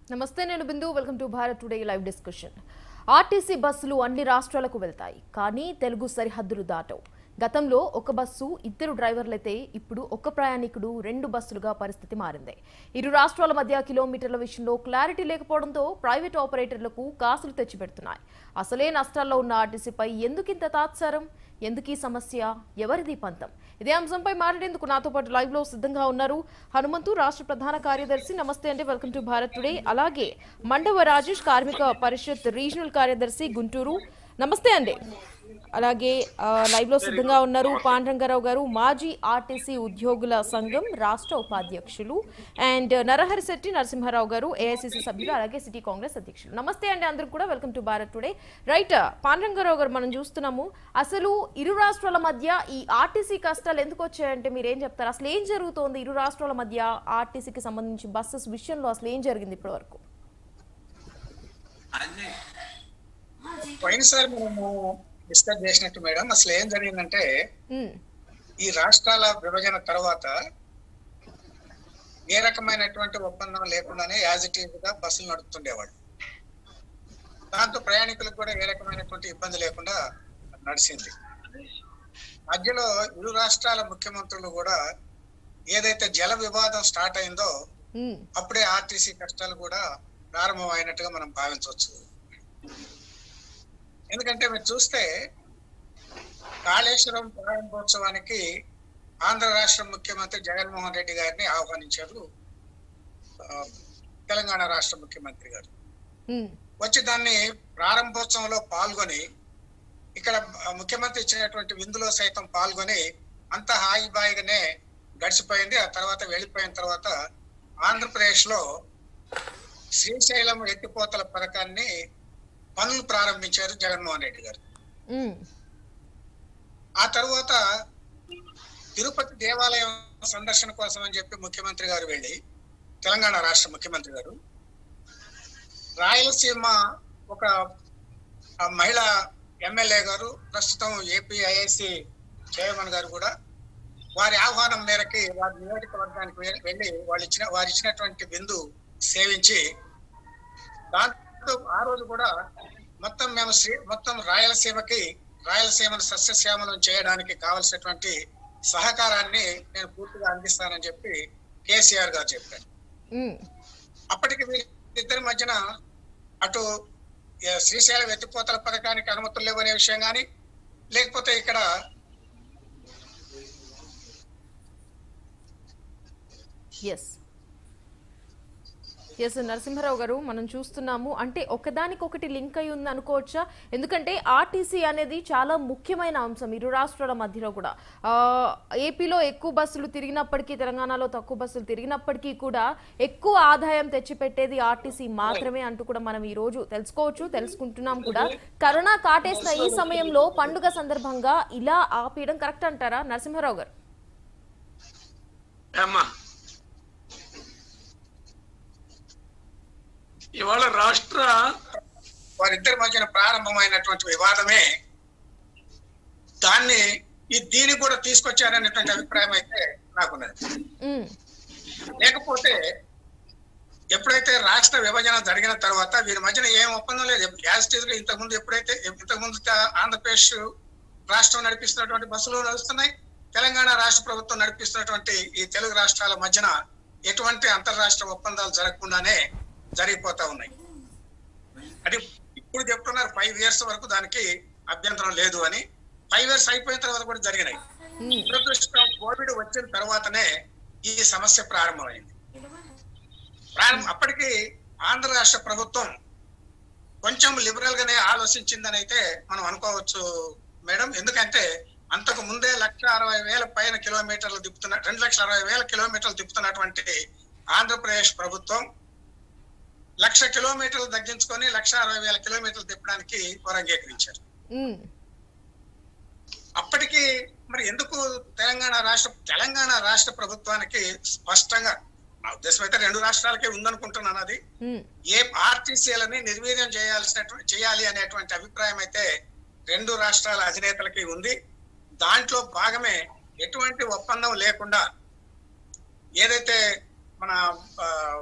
నమస్తే నేను Bindu welcome to Bharat today live discussion RTC బస్సులు అన్ని రాష్ట్రాలకు వెళ్తాయి కానీ తెలుగు సరిహద్దులు దాటవు గతంలో ఒక బస్సు ఇద్దరు డ్రైవర్లైతే ఇప్పుడు ఒక ప్రయాణికుడు రెండు బస్సులుగా పరిస్థితి మారింది ఇరు రాష్ట్రాల మధ్య కిలోమీటర్ల విషయంలో క్లారిటీ లేకపోవడంతో ప్రైవేట్ ఆపరేటర్లకు కాసులు తెచ్చిపెడుతున్నాయి అసలే నష్టాల్లో ఉన్న ఆర్టీసీపై ఎందుకింత తాత్సారం ఎందుకీ సమస్య ఎవరిది పంతం ఇదే అంశంపై మాట్లాడేందుకు నాతో పాటు లైవ్ లో సిద్ధంగా ఉన్నారు హనుమంతు రాష్ట్ర ప్రధాన కార్యదర్శి నమస్తే అండి వెల్కమ్ టు భారత్ టుడే అలాగే మండవ రాజేష్ కార్మిక పరిషత్ రీజనల్ కార్యదర్శి గుంటూరు నమస్తే అండి అలాగే ఆ, లైవ్ లో సిద్ధంగా ఉన్నారు పాండ్రంగారావు గారు మాజీ ఆర్టీసీ ఉద్యోగుల సంఘం రాష్ట్ర ఉపాధ్యక్షులు అండ్ నరహరి శెట్టి నరసింహారావు గారు ఏఐసిసి సభ్యులు అలాగే సిటీ కాంగ్రెస్ అధ్యక్షులు నమస్తే అండి అందరూ కూడా welcome to Bharat today right Pandrangarao garu మనం చూస్తున్నాము అసలు ఇరు రాష్ట్రాల మధ్య ఈ ఆర్టీసీ కష్టాలు ఎందుకు వచ్చాయంటే మీరు ఏం చెప్తారు అసలు ఏం జరుగుతోంది ఇరు రాష్ట్రాల మధ్య ఆర్టీసీకి సంబంధించి బస్సెస్ విషయంలో అసలు ఏం జరిగింది ఇప్పటి వరకు పోయినసారి మనము డిస్కస్ చేసినట్టు మేడం అసలు ఏం జరిగిందంటే ఈ రాష్ట్రాల విభజన తర్వాత ఏ రకమైనటువంటి ఒప్పందం లేకుండానే యాజ్ ఇట్ ఈజ్ గా బస్సులు నడుపుతుండేవాళ్ళు దాంతో ప్రయాణికులకు కూడా ఏ రకమైనటువంటి ఇబ్బంది లేకుండా నడిచింది మధ్యలో ఇరు రాష్ట్రాల ముఖ్యమంత్రులు కూడా ఏదైతే జల వివాదం స్టార్ట్ అయిందో అప్పుడే ఆర్టీసీ కష్టాలు కూడా ప్రారంభం అయినట్టుగా మనం భావించవచ్చు ఎందుకంటే మీరు చూస్తే కాళేశ్వరం ప్రారంభోత్సవానికి ఆంధ్ర రాష్ట్ర ముఖ్యమంత్రి జగన్మోహన్ రెడ్డి గారిని ఆహ్వానించారు ఆ, తెలంగాణ రాష్ట్ర ముఖ్యమంత్రి గారు వచ్చి దాన్ని ప్రారంభోత్సవంలో పాల్గొని ఇక్కడ ఆ, ముఖ్యమంత్రి ఇచ్చినటువంటి విందులో సైతం పాల్గొని అంత హాయి బాయిగానే గడిచిపోయింది ఆ తర్వాత వెళ్ళిపోయిన తర్వాత ఆంధ్రప్రదేశ్ లో శ్రీశైలం ఎత్తిపోతల పథకాన్ని పనులు ప్రారంభించారు జగన్మోహన్ రెడ్డి గారు ఆ తర్వాత తిరుపతి దేవాలయం సందర్శన కోసం అని చెప్పి ముఖ్యమంత్రి గారు వెళ్ళి తెలంగాణ రాష్ట్ర ముఖ్యమంత్రి గారు రాయలసీమ ఒక ఆ మహిళా ఎమ్మెల్యే గారు ప్రస్తుతం ఏపీ ఐఐసి చైర్మన్ గారు కూడా వారి ఆహ్వానం మేరకి వారి నియోజకవర్గానికి వె- వెళ్ళి వాళ్ళు ఇచ్చిన వారు ఇచ్చినటువంటి బిందు సేవించి దాంతో ఆ రోజు కూడా మొత్తం మేము శ్రీ మొత్తం రాయలసీమకి రాయలసీమను సస్యశ్యామలం చేయడానికి కావలసినటువంటి సహకారాన్ని నేను పూర్తిగా అందిస్తానని చెప్పి కేసీఆర్ గారు చెప్పారు అప్పటికి వీరిద్దరి మధ్యన అటు ఏ, శ్రీశైలం ఎత్తిపోతల పథకానికి అనుమతులు లేవనే విషయం కానీ లేకపోతే ఇక్కడ ఎస్ ఎస్ నరసింహారావు గారు మనం చూస్తున్నాము అంటే ఒకదానికొకటి లింక్ అయి ఉంది అనుకోవచ్చా ఎందుకంటే ఆర్టీసీ అనేది చాలా ముఖ్యమైన అంశం ఇరు రాష్ట్రాల మధ్యలో కూడా ఆ, ఏపీలో ఎక్కువ బస్సులు తిరిగినప్పటికీ తెలంగాణలో తక్కువ బస్సులు తిరిగినప్పటికీ కూడా ఎక్కువ ఆదాయం తెచ్చిపెట్టేది ఆర్టీసీ మాత్రమే అంటూ కూడా మనం ఈ రోజు తెలుసుకోవచ్చు తెలుసుకుంటున్నాం కూడా కరోనా కాటేసిన ఈ సమయంలో పండుగ సందర్భంగా ఇలా ఆపేయడం కరెక్ట్ అంటారా నరసింహారావు గారు అమ్మా ఇవాళ రాష్ట్ర వారిద్దరి మధ్యన ప్రారంభమైనటువంటి వివాదమే దాన్ని ఈ దీన్ని కూడా తీసుకొచ్చారనేటువంటి అభిప్రాయం అయితే నాకున్నది ఉమ్, లేకపోతే ఎప్పుడైతే రాష్ట్ర విభజన జరిగిన తర్వాత వీరి మధ్యన ఏం ఒప్పందం లేదు గ్యాస్ గా ఇంతకుముందు ఎప్పుడైతే ఇంతకుముందు త- ఆంధ్రప్రదేశ్ రాష్ట్రం నడిపిస్తున్నటువంటి బస్సులు నడుస్తున్నాయి తెలంగాణ రాష్ట్ర ప్రభుత్వం నడిపిస్తున్నటువంటి ఈ తెలుగు రాష్ట్రాల మధ్యన ఎటువంటి అంతర్రాష్ట్ర ఒప్పందాలు జరగకుండానే జరిగిపోతా ఉన్నాయి అది ఇప్పుడు చెప్తున్నారు ఫైవ్ ఇయర్స్ వరకు దానికి అభ్యంతరం లేదు అని ఫైవ్ ఇయర్స్ అయిపోయిన తర్వాత కూడా జరిగినాయి ఉమ్, దురదృష్టం కోవిడ్ వచ్చిన తర్వాతనే ఈ సమస్య ప్రారంభమైంది ప్రారంభం అప్పటికి ఆంధ్ర రాష్ట్ర ప్రభుత్వం కొంచెం లిబరల్ గానే ఆలోచించిందని అయితే మనం అనుకోవచ్చు మేడం ఎందుకంటే అంతకు ముందే లక్ష అరవై వేల పైన కిలోమీటర్లు తిప్పుతున్న రెండు లక్షల అరవై వేల కిలోమీటర్లు తిప్పుతున్నటువంటి ఆంధ్రప్రదేశ్ ప్రభుత్వం లక్ష కిలోమీటర్లు తగ్గించుకొని లక్ష అరవై వేల కిలోమీటర్లు తిప్పడానికి వారు అంగీకరించారు ఉమ్, అప్పటికి మరి ఎందుకు తెలంగాణ రాష్ట్ర తెలంగాణ రాష్ట్ర ప్రభుత్వానికి స్పష్టంగా నా ఉద్దేశం అయితే రెండు రాష్ట్రాలకే ఉందనుకుంటున్నాను అది ఉమ్, ఏ ఆర్టీసీలని నిర్వీర్యం చేయాల్సినటువంటి చేయాలి అనేటువంటి అభిప్రాయం అయితే రెండు రాష్ట్రాల అధినేతలకి ఉంది దాంట్లో భాగమే ఎటువంటి ఒప్పందం లేకుండా ఏదైతే మన ఆ,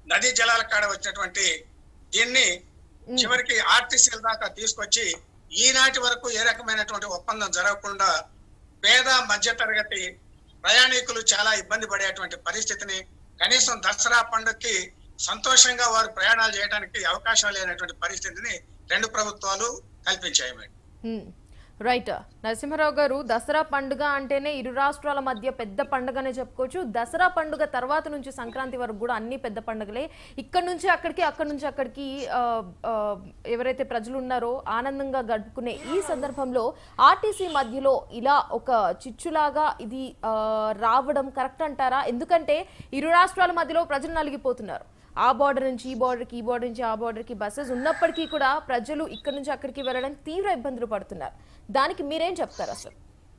నదీ జలాల కాడ వచ్చినటువంటి దీన్ని ఉమ్, చివరికి ఆర్టీసీల దాకా తీసుకొచ్చి ఈనాటి వరకు ఏ రకమైనటువంటి ఒప్పందం జరగకుండా పేద మధ్య తరగతి ప్రయాణికులు చాలా ఇబ్బంది పడేటువంటి పరిస్థితిని కనీసం దసరా పండుగకి సంతోషంగా వారు ప్రయాణాలు చేయడానికి అవకాశం లేనటువంటి పరిస్థితిని రెండు ప్రభుత్వాలు కల్పించాయి madam um. Right Narasimharao garu Dasara పండుగ అంటేనే ఇరు రాష్ట్రాల మధ్య పెద్ద పండుగనే చెప్పుకోవచ్చు దసరా పండుగ తర్వాత నుంచి సంక్రాంతి వరకు కూడా అన్ని పెద్ద పండుగలే ఇక్కడ నుంచి అక్కడికి అక్కడ నుంచి అక్కడికి ఆ, ఆ, ఎవరైతే ప్రజలు ఉన్నారో ఆనందంగా గడుపుకునే ఈ సందర్భంలో ఆర్టీసీ మధ్యలో ఇలా ఒక చిచ్చులాగా ఇది ఆ, రావడం కరెక్ట్ అంటారా ఎందుకంటే ఇరు రాష్ట్రాల మధ్యలో ప్రజలు నలిగిపోతున్నారు ఆ బార్డర్ నుంచి ఈ బార్డర్కి ఈ బార్డర్ నుంచి ఆ బార్డర్కి బస్సెస్ ఉన్నప్పటికీ కూడా ప్రజలు ఇక్కడ నుంచి అక్కడికి వెళ్ళడానికి తీవ్ర ఇబ్బందులు పడుతున్నారు దానికి మీరేం చెప్తారు అసలు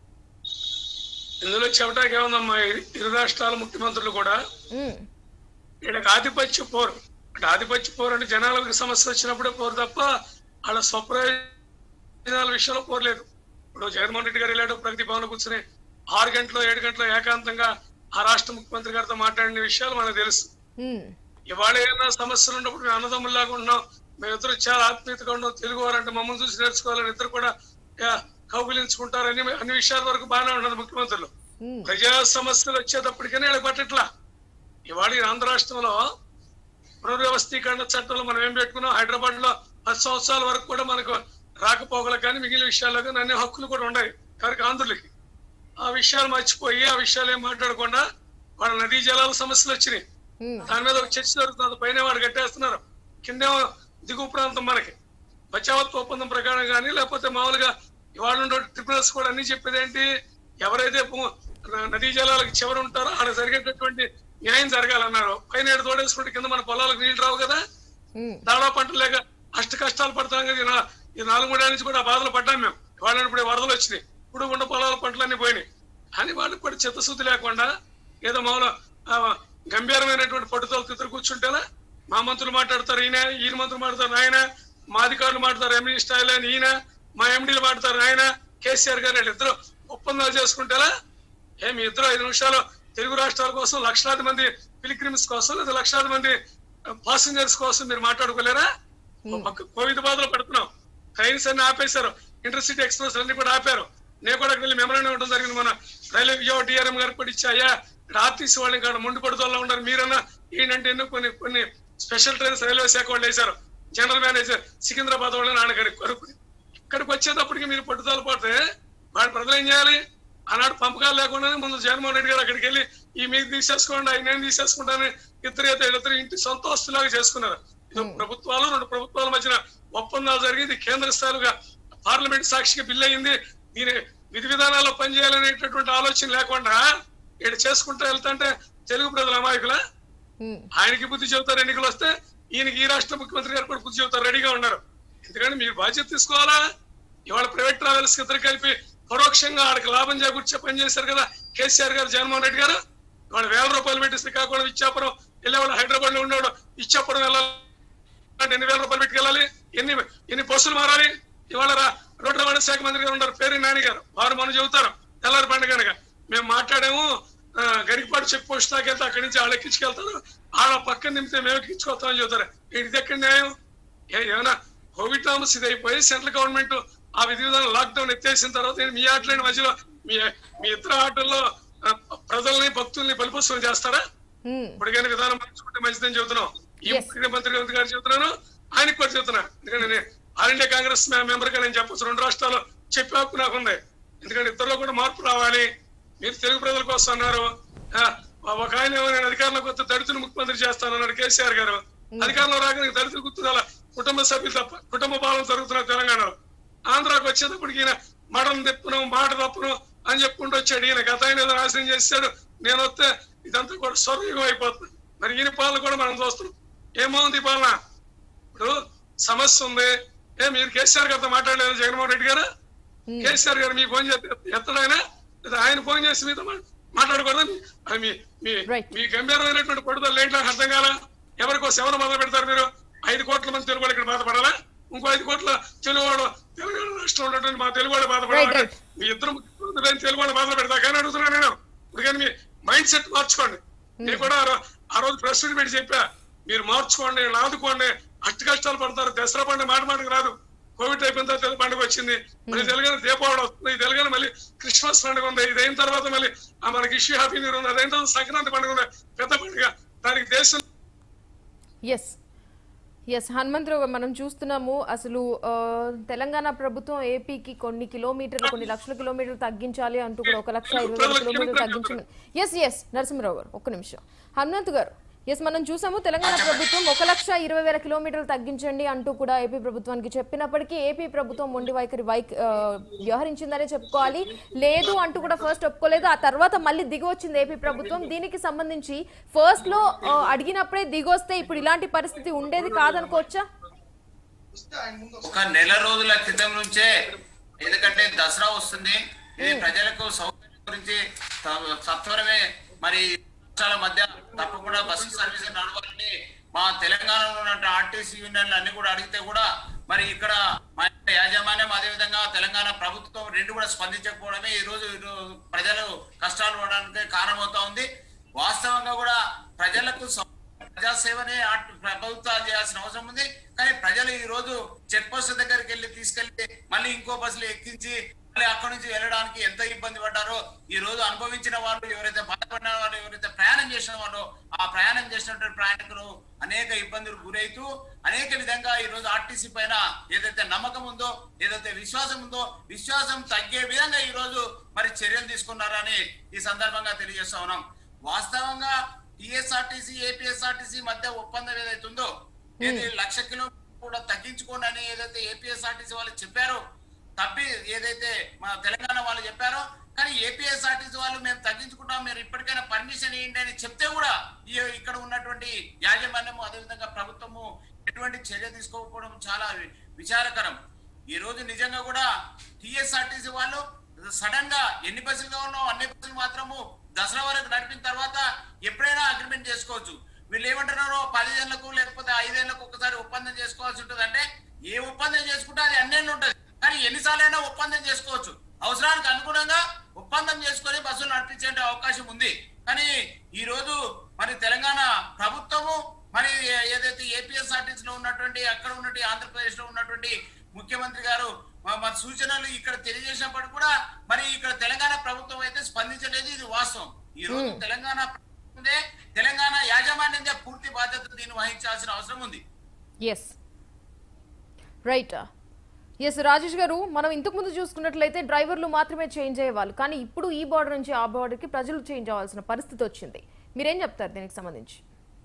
ఇందులో చెప్పడానికి ఏముందమ్మా ఇరు- ఇరు రాష్ట్రాల ముఖ్యమంత్రులు కూడా ఉమ్, వీళ్ళకి ఆధిపత్య పోరు అంటే ఆధిపత్య పోరు అంటే జనాలకు సమస్య వచ్చినప్పుడే పోరు తప్ప వాళ్ళ స్వప్రయోజనాల విషయంలో పోరలేదు ఇప్పుడు జగన్మోహన్ రెడ్డి గారు వెళ్ళాడు ప్రగతి భవన్ కూర్చుని ఆరు గంటలు ఏడు గంటలు ఏకాంతంగా ఆ రాష్ట్ర ముఖ్యమంత్రి గారితో మాట్లాడిన విషయాలు మనకు తెలుసు ఉమ్, ఇవాళ ఏదైనా సమస్యలు ఉన్నప్పుడు మేము అన్నదమ్ముల్లాగా ఉన్నాం మేమిద్దరు చాలా ఆత్మీయతగా ఉన్నాం తెలుగు వారంటే మమ్మల్ని చూసి నేర్చుకోవాలని ఇద్దరు కూడా యా, కౌగిలించుకుంటారు అన్ని అన్ని విషయాల వరకు బాగానే ఉన్నది ముఖ్యమంత్రులు ఉమ్, ప్రజా సమస్యలు వచ్చేటప్పటికనే వీళ్ళకి పట్టట్లా ఇవాళ ఈ ఆంధ్ర రాష్ట్రంలో పునర్వ్యవస్థీకరణ చట్టంలో మనం ఏం పెట్టుకున్నాం హైదరాబాద్ లో పది సంవత్సరాల వరకు కూడా మనకు రాకపోకలు కానీ మిగిలిన విషయాల్లో కానీ అన్ని హక్కులు కూడా ఉన్నాయి కానీ ఆంధ్రులకి ఆ విషయాలు మర్చిపోయి ఆ విషయాలు ఏం మాట్లాడకుండా వాళ్ళ నదీ జలాల సమస్యలు వచ్చినాయి ఉమ్, దాని మీద ఒక చర్చ జరుగుతుంది పైన వాడు కట్టేస్తున్నారు కిందేమో దిగువ ప్రాంతం మనకి బచావత్ ఒప్పందం ప్రకారం కానీ లేకపోతే మామూలుగా ఇవాళ ఉండే ట్రిబ్యునల్స్ కూడా అన్ని చెప్పేది ఏంటి ఎవరైతే పు- న- నదీ జలాలకు చివరి ఉంటారో ఆడ జరిగేటటువంటి న్యాయం జరగాలన్నారు పైన ఏడు తోడేసుకుంటే కింద మన పొలాలకు నీళ్లు రావు కదా ఉమ్, దాడా పంటలు లేక అష్ట కష్టాలు పడతాం కదా ఈ నా- ఈ నాలుగు మూడేళ్ళ నుంచి కూడా ఆ బాధలు పడ్డాం మేము వాళ్ళని ఇప్పుడు వరదలు వచ్చినాయి ఇప్పుడు ఉన్న పొలాల పంటలన్నీ పోయినాయి అని వాళ్ళకి కూడా చిత్తశుద్ధి లేకుండా ఏదో మామూలు ఆ, గంభీరమైనటువంటి పట్టుదల తిద్దరు కూర్చుంటేనా మా మంత్రులు మాట్లాడతారు ఈయన ఈయన మంత్రులు మాట్లాడతారు ఆయన మా అధికారులు మాట్లాడతారు ఎంఈ స్టైల్ అని ఈయన మా ఎండీలు మాట్లాడతారు ఆయన కేసీఆర్ గారు వీళ్ళిద్దరు ఒప్పందాలు చేసుకుంటేలా ఏ మీ ఇద్దరు ఐదు నిమిషాలు తెలుగు రాష్ట్రాల కోసం లక్షలాది మంది పిలిగ్రిమ్స్ కోసం లేదా లక్షలాది మంది పాసింజర్స్ కోసం మీరు మాట్లాడుకోలేరా ఓ పక్క కోవిడ్ బాధలు పడుతున్నాం ట్రైన్స్ అన్ని ఆపేశారు ఇంటర్సిటీ ఎక్స్ప్రెస్ అన్ని కూడా ఆపారు నేను కూడా అక్కడికి వెళ్ళి మెమరాండం ఇవ్వడం జరిగింది మన రైల్వే విజయవాడ డిఆర్ఎం గారికి కూడా ఇచ్చాయా ఇక్కడ ఆర్టీసీ వాళ్ళని కాదు మొండి పడుదలలో ఉన్నారు మీరన్నా ఈయనంటే ఎన్నో కొన్ని కొన్ని స్పెషల్ ట్రైన్స్ రైల్వే శాఖ వాళ్ళు వేశారు జనరల్ మేనేజర్ సికింద్రాబాద్ వాళ్ళని నాన్నగారి కొరకు ఇక్కడికి వచ్చేటప్పటికి మీరు పట్టుదల పడితే వాళ్ళ ప్రజలు ఏం చేయాలి ఆనాడు పంపకాలు లేకుండానే ముందు జగన్మోహన్ రెడ్డి గారు అక్కడికి వెళ్ళి ఈ మీకు తీసేసుకోండి ఆయన నేను తీసేసుకుంటాను ఇద్దరు అయితే ఇద్దరు ఇంటి సొంత ఆస్తులాగా చేసుకున్నారు ఇది ఒక ప్రభుత్వాలు రెండు ప్రభుత్వాల మధ్యన ఒప్పందాలు జరిగింది కేంద్ర స్థాయిలుగా పార్లమెంట్ సాక్షిగా బిల్ అయింది దీని విధి విధానాల్లో పనిచేయాలనేటటువంటి ఆలోచన లేకుండా ఇక్కడ చేసుకుంటూ వెళ్తుంటే తెలుగు ప్రజల అమాయకులా ఉమ్, ఆయనకి బుద్ధి చెబుతారు ఎన్నికలు వస్తే ఈయనకి ఈ రాష్ట్ర ముఖ్యమంత్రి గారు కూడా బుద్ధి చెబుతారు రెడీగా ఉన్నారు ఎందుకంటే మీరు బాధ్యత తీసుకోవాలా ఇవాళ ప్రైవేట్ ట్రావెల్స్ ఇద్దరు కలిపి పరోక్షంగా ఆడికి లాభం చేకూర్చే పని చేశారు కదా కేసీఆర్ గారు జగన్మోహన్ రెడ్డి గారు వాళ్ళు వేల రూపాయలు పెట్టి శ్రీకాకుళం ఇచ్చాపురం వెళ్ళేవాళ్ళు హైదరాబాద్ లో ఉండేవాడు ఇచ్చాపురం వెళ్ళాలి అంటే ఎన్ని వేల రూపాయలు పెట్టుకెళ్ళాలి ఎన్ని ఎన్ని బస్సులు మారాలి ఇవాళ రా- రోడ్డు రవాణా శాఖ మంత్రి గారు ఉన్నారు పేరు నాని గారు వారు మనం చెబుతారు తెల్లారి పండుగ కనుక మేము మాట్లాడాము ఆ, గరికపాటు చెక్ పోస్ట్ దాకా వెళ్తే అక్కడి నుంచి వాళ్ళు ఎక్కించుకెళ్తారు ఆడ పక్కన నింపితే మేము ఎక్కించుకొస్తామని చెబుతారు ఇది ఎక్కడ న్యాయం ఏ- ఏమైనా కోవిడ్ నామస్ ఇది అయిపోయి సెంట్రల్ గవర్నమెంట్ ఆ విధి విధానం లాక్డౌన్ ఎత్తేసిన తర్వాత ఏంటి మీ ఆటలేని మధ్యలో మీ మీ ఇతర ఆటల్లో ఆ, ప్రజల్ని భక్తుల్ని బలిపస్తులు చేస్తారా ఉమ్, ఇప్పటికైనా విధానం మార్చుకుంటే మంచిదని చెబుతున్నాం ఈ Yes. ముఖ్యమంత్రి గారు చెబుతున్నాను ఆయనకు కూడా చెబుతున్నా ఎందుకంటే నేను ఆల్ ఇండియా కాంగ్రెస్ మెంబర్ గా నేను చెప్పచ్చు రెండు రాష్ట్రాలు చెప్పే హక్కు నాకు ఉంది ఎందుకంటే ఇద్దరులో కూడా మార్పు రావాలి మీరు తెలుగు ప్రజల కోసం అన్నారు ఆ, ఒక ఆయన ఏమో నేను అధికారంలోకి వస్తే దళితులు ముఖ్యమంత్రి చేస్తానన్నాడు కేసీఆర్ గారు అధికారంలో రాగానే దళితులు గుర్తురాల కుటుంబ సభ్యులు తప్ప కుటుంబ పాలన జరుగుతున్నారు తెలంగాణలో ఆంధ్రాకి వచ్చేటప్పటికి ఈయన మడం తిప్పును మాట తప్పును అని చెప్పుకుంటూ వచ్చాడు ఈయన గత ఆయన ఏదో నాశనం చేశాడు నేను వస్తే ఇదంతా కూడా స్వర్గం అయిపోతుంది మరి ఈయన పాలన కూడా మనం చూస్తున్నాం ఏమవుంది ఈ పాలన ఇప్పుడు సమస్య ఉంది ఏ మీరు కేసీఆర్ గారితో మాట్లాడలేదు జగన్మోహన్ రెడ్డి గారు ఉమ్, కేసీఆర్ గారు మీ ఫోన్ చేస్తే ఎత్తడాయన లేదా ఆయన ఫోన్ చేసి మీతో మా- మాట్లాడకూడదు అది మీ మీ Right. మీ గంభీరమైనటువంటి పడుదల ఏంటో నాకు అర్థం కాల ఎవరి కోసం ఎవరు మొదలు పెడతారు మీరు ఐదు కోట్ల మంది తెలుగు వాళ్ళు ఇక్కడ బాధపడాలా ఇంకో ఐదు కోట్ల తెలుగువాడు తెలంగాణ రాష్ట్రంలో ఉన్నటువంటి మా తెలుగు వాళ్ళు బాధపడాలి Right, right. మీ ఇద్దరు ముఖ్యమంత్రులు తెలుగు వాళ్ళు బాధలు పెడతా కానీ అడుగుతున్నాను నేను ఇప్పుడు కానీ మీ మైండ్ సెట్ మార్చుకోండి నేను కూడా ఆ రో- ఆ రోజు ప్రెస్ మీట్ పెట్టి చెప్పా మీరు మార్చుకోండి వీళ్ళని ఆదుకోండి అష్ట కష్టాలు పడతారు దసరా పండుగ మాట మాటకు రాదు కోవిడ్ అయిపోయిన తర్వాత తెలుగు పండుగ వచ్చింది మళ్ళీ తెలుగుని దీపావళి వస్తుంది ఈ తెలుగుని మళ్ళీ క్రిస్మస్ పండుగ ఉంది ఇది అయిన తర్వాత మళ్ళీ ఆ మనకి ఇష్యూ హ్యాపీ న్యూ ఇయర్ ఉంది అదైన తర్వాత సంక్రాంతి పండుగ ఉంది పెద్ద పండుగ దానికి దేశం ఎస్ ఎస్ హనుమంతరావు గారు, మనం చూస్తున్నాము అసలు ఆ, తెలంగాణ ప్రభుత్వం ఏపీకి కొన్ని కిలోమీటర్లు కొన్ని లక్షల కిలోమీటర్లు తగ్గించాలి అంటూ కూడా ఒక లక్ష ఇరవై వేల కిలోమీటర్లు తగ్గించమని ఎస్ ఎస్ నరసింహరావు గారు ఒక్క నిమిషం హనుమంత్ గారు ఎస్ మనం చూసాము తెలంగాణ ప్రభుత్వం ఒక లక్ష ఇరవై వేల కిలోమీటర్లు తగ్గించండి అంటూ కూడా ఏపీ ప్రభుత్వానికి చెప్పినప్పటికీ ఏపీ ప్రభుత్వం మొండి వైఖరి వైక్ ఆ, వ్యవహరించిందనే చెప్పుకోవాలి లేదు అంటూ కూడా ఫస్ట్ ఒప్పుకోలేదు ఆ తర్వాత మళ్ళీ దిగి వచ్చింది ఏపీ ప్రభుత్వం దీనికి సంబంధించి ఫస్ట్ లో ఆ, అడిగినప్పుడే దిగొస్తే ఇప్పుడు ఇలాంటి పరిస్థితి ఉండేది కాదనుకోవచ్చా ఒక నెల రోజుల క్రితం నుంచే ఎందుకంటే దసరా వస్తుంది ఇది ప్రజలకు సౌకర్యం గురించి త- సత్వరమే మరి రాష్ట్రాల మధ్య తప్పకుండా బస్సు సర్వీస్ నడవాలని మా తెలంగాణలో ఉన్న ఆర్టీసీ యూనియన్లు అన్ని కూడా అడిగితే కూడా మరి ఇక్కడ మా యొక్క యాజమాన్యం అదేవిధంగా తెలంగాణ ప్రభుత్వం రెండు కూడా స్పందించకపోవడమే ఈ రోజు ఈ రోజు ప్రజలు కష్టాలు పడడానికి కారణమవుతా ఉంది వాస్తవంగా కూడా ప్రజలకు సౌ- ప్రజాసేవనే ఆట్- ప్రభుత్వాలు చేయాల్సిన అవసరం ఉంది కానీ ప్రజలు ఈ రోజు చెక్ పోస్ట్ దగ్గరికి వెళ్ళి తీసుకెళ్లి మళ్ళీ ఇంకో బస్సులు ఎక్కించి మళ్ళీ అక్కడి నుంచి వెళ్ళడానికి ఎంత ఇబ్బంది పడ్డారో ఈ రోజు అనుభవించిన వాళ్ళు ఎవరైతే బాధపడిన వాళ్ళు ఎవరైతే ప్రయాణం చేసిన వాళ్ళు ఆ ప్రయాణం చేసినటువంటి ప్రయాణికులు అనేక ఇబ్బందులు గురైతూ అనేక విధంగా ఈ రోజు ఆర్టీసీ పైన ఏదైతే నమ్మకం ఉందో ఏదైతే విశ్వాసం ఉందో విశ్వాసం తగ్గే విధంగా ఈ రోజు మరి చర్యలు తీసుకున్నారని ఈ సందర్భంగా తెలియజేస్తా ఉన్నాం వాస్తవంగా టిఎస్ఆర్టీసీ ఏపీఎస్ఆర్టీసీ మధ్య ఒప్పందం ఏదైతే ఉందో ఏది లక్ష కిలోమీటర్ కూడా తగ్గించుకోండి అని ఏదైతే ఏపీఎస్ఆర్టీసీ వాళ్ళు చెప్పారో తప్పి ఏదైతే మా తెలంగాణ వాళ్ళు చెప్పారో కానీ ఏపీఎస్ఆర్టీసీ వాళ్ళు మేము తగ్గించుకుంటాం మీరు ఇప్పటికైనా పర్మిషన్ ఇవ్వండి అని చెప్తే కూడా ఈ ఇక్కడ ఉన్నటువంటి యాజమాన్యము అదేవిధంగా ప్రభుత్వము ఎటువంటి చర్య తీసుకోకపోవడం చాలా వి- విచారకరం ఈ రోజు నిజంగా కూడా టిఎస్ఆర్టీసీ వాళ్ళు సడన్ గా ఎన్ని బస్సులు కావాలో అన్ని బస్సులు మాత్రము దసరా వరకు నడిపిన తర్వాత ఎప్పుడైనా అగ్రిమెంట్ చేసుకోవచ్చు వీళ్ళు ఏమంటున్నారో పదిహేనులకు లేకపోతే ఐదేళ్లకు ఒకసారి ఒప్పందం చేసుకోవాల్సి ఉంటుంది అంటే ఏ ఒప్పందం చేసుకుంటే అది అన్నేళ్ళు ఉంటుంది కానీ ఎన్నిసార్లైనా ఒప్పందం చేసుకోవచ్చు అవసరానికి అనుగుణంగా ఒప్పందం చేసుకొని బస్సులు నడిపించే అవకాశం ఉంది కానీ ఈ రోజు మరి తెలంగాణ ప్రభుత్వము మరి ఏదైతే ఏపీఎస్ఆర్టీసీ లో ఉన్నటువంటి అక్కడ ఉన్నటువంటి ఆంధ్రప్రదేశ్ లో ఉన్నటువంటి ముఖ్యమంత్రి గారు మ- మన సూచనలు ఇక్కడ తెలియజేసినప్పటికీ కూడా మరి ఇక్కడ తెలంగాణ ప్రభుత్వం అయితే స్పందించలేదు ఇది వాస్తవం ఈ రోజు తెలంగాణ ప్రభుత్వమే, తెలంగాణ యాజమాన్యంగా పూర్తి బాధ్యత దీన్ని వహించాల్సిన అవసరం ఉంది ఎస్ రైట్ ఎస్ రాజేష్ గారు మనం ఇంతకు ముందు చూసుకున్నట్లయితే డ్రైవర్లు మాత్రమే చేంజ్ అయ్యేవాళ్ళు కానీ ఇప్పుడు ఈ బార్డర్ నుంచి ఆ బార్డర్కి ప్రజలు చేంజ్ అవ్వాల్సిన పరిస్థితి వచ్చింది మీరేం చెప్తారు దీనికి సంబంధించి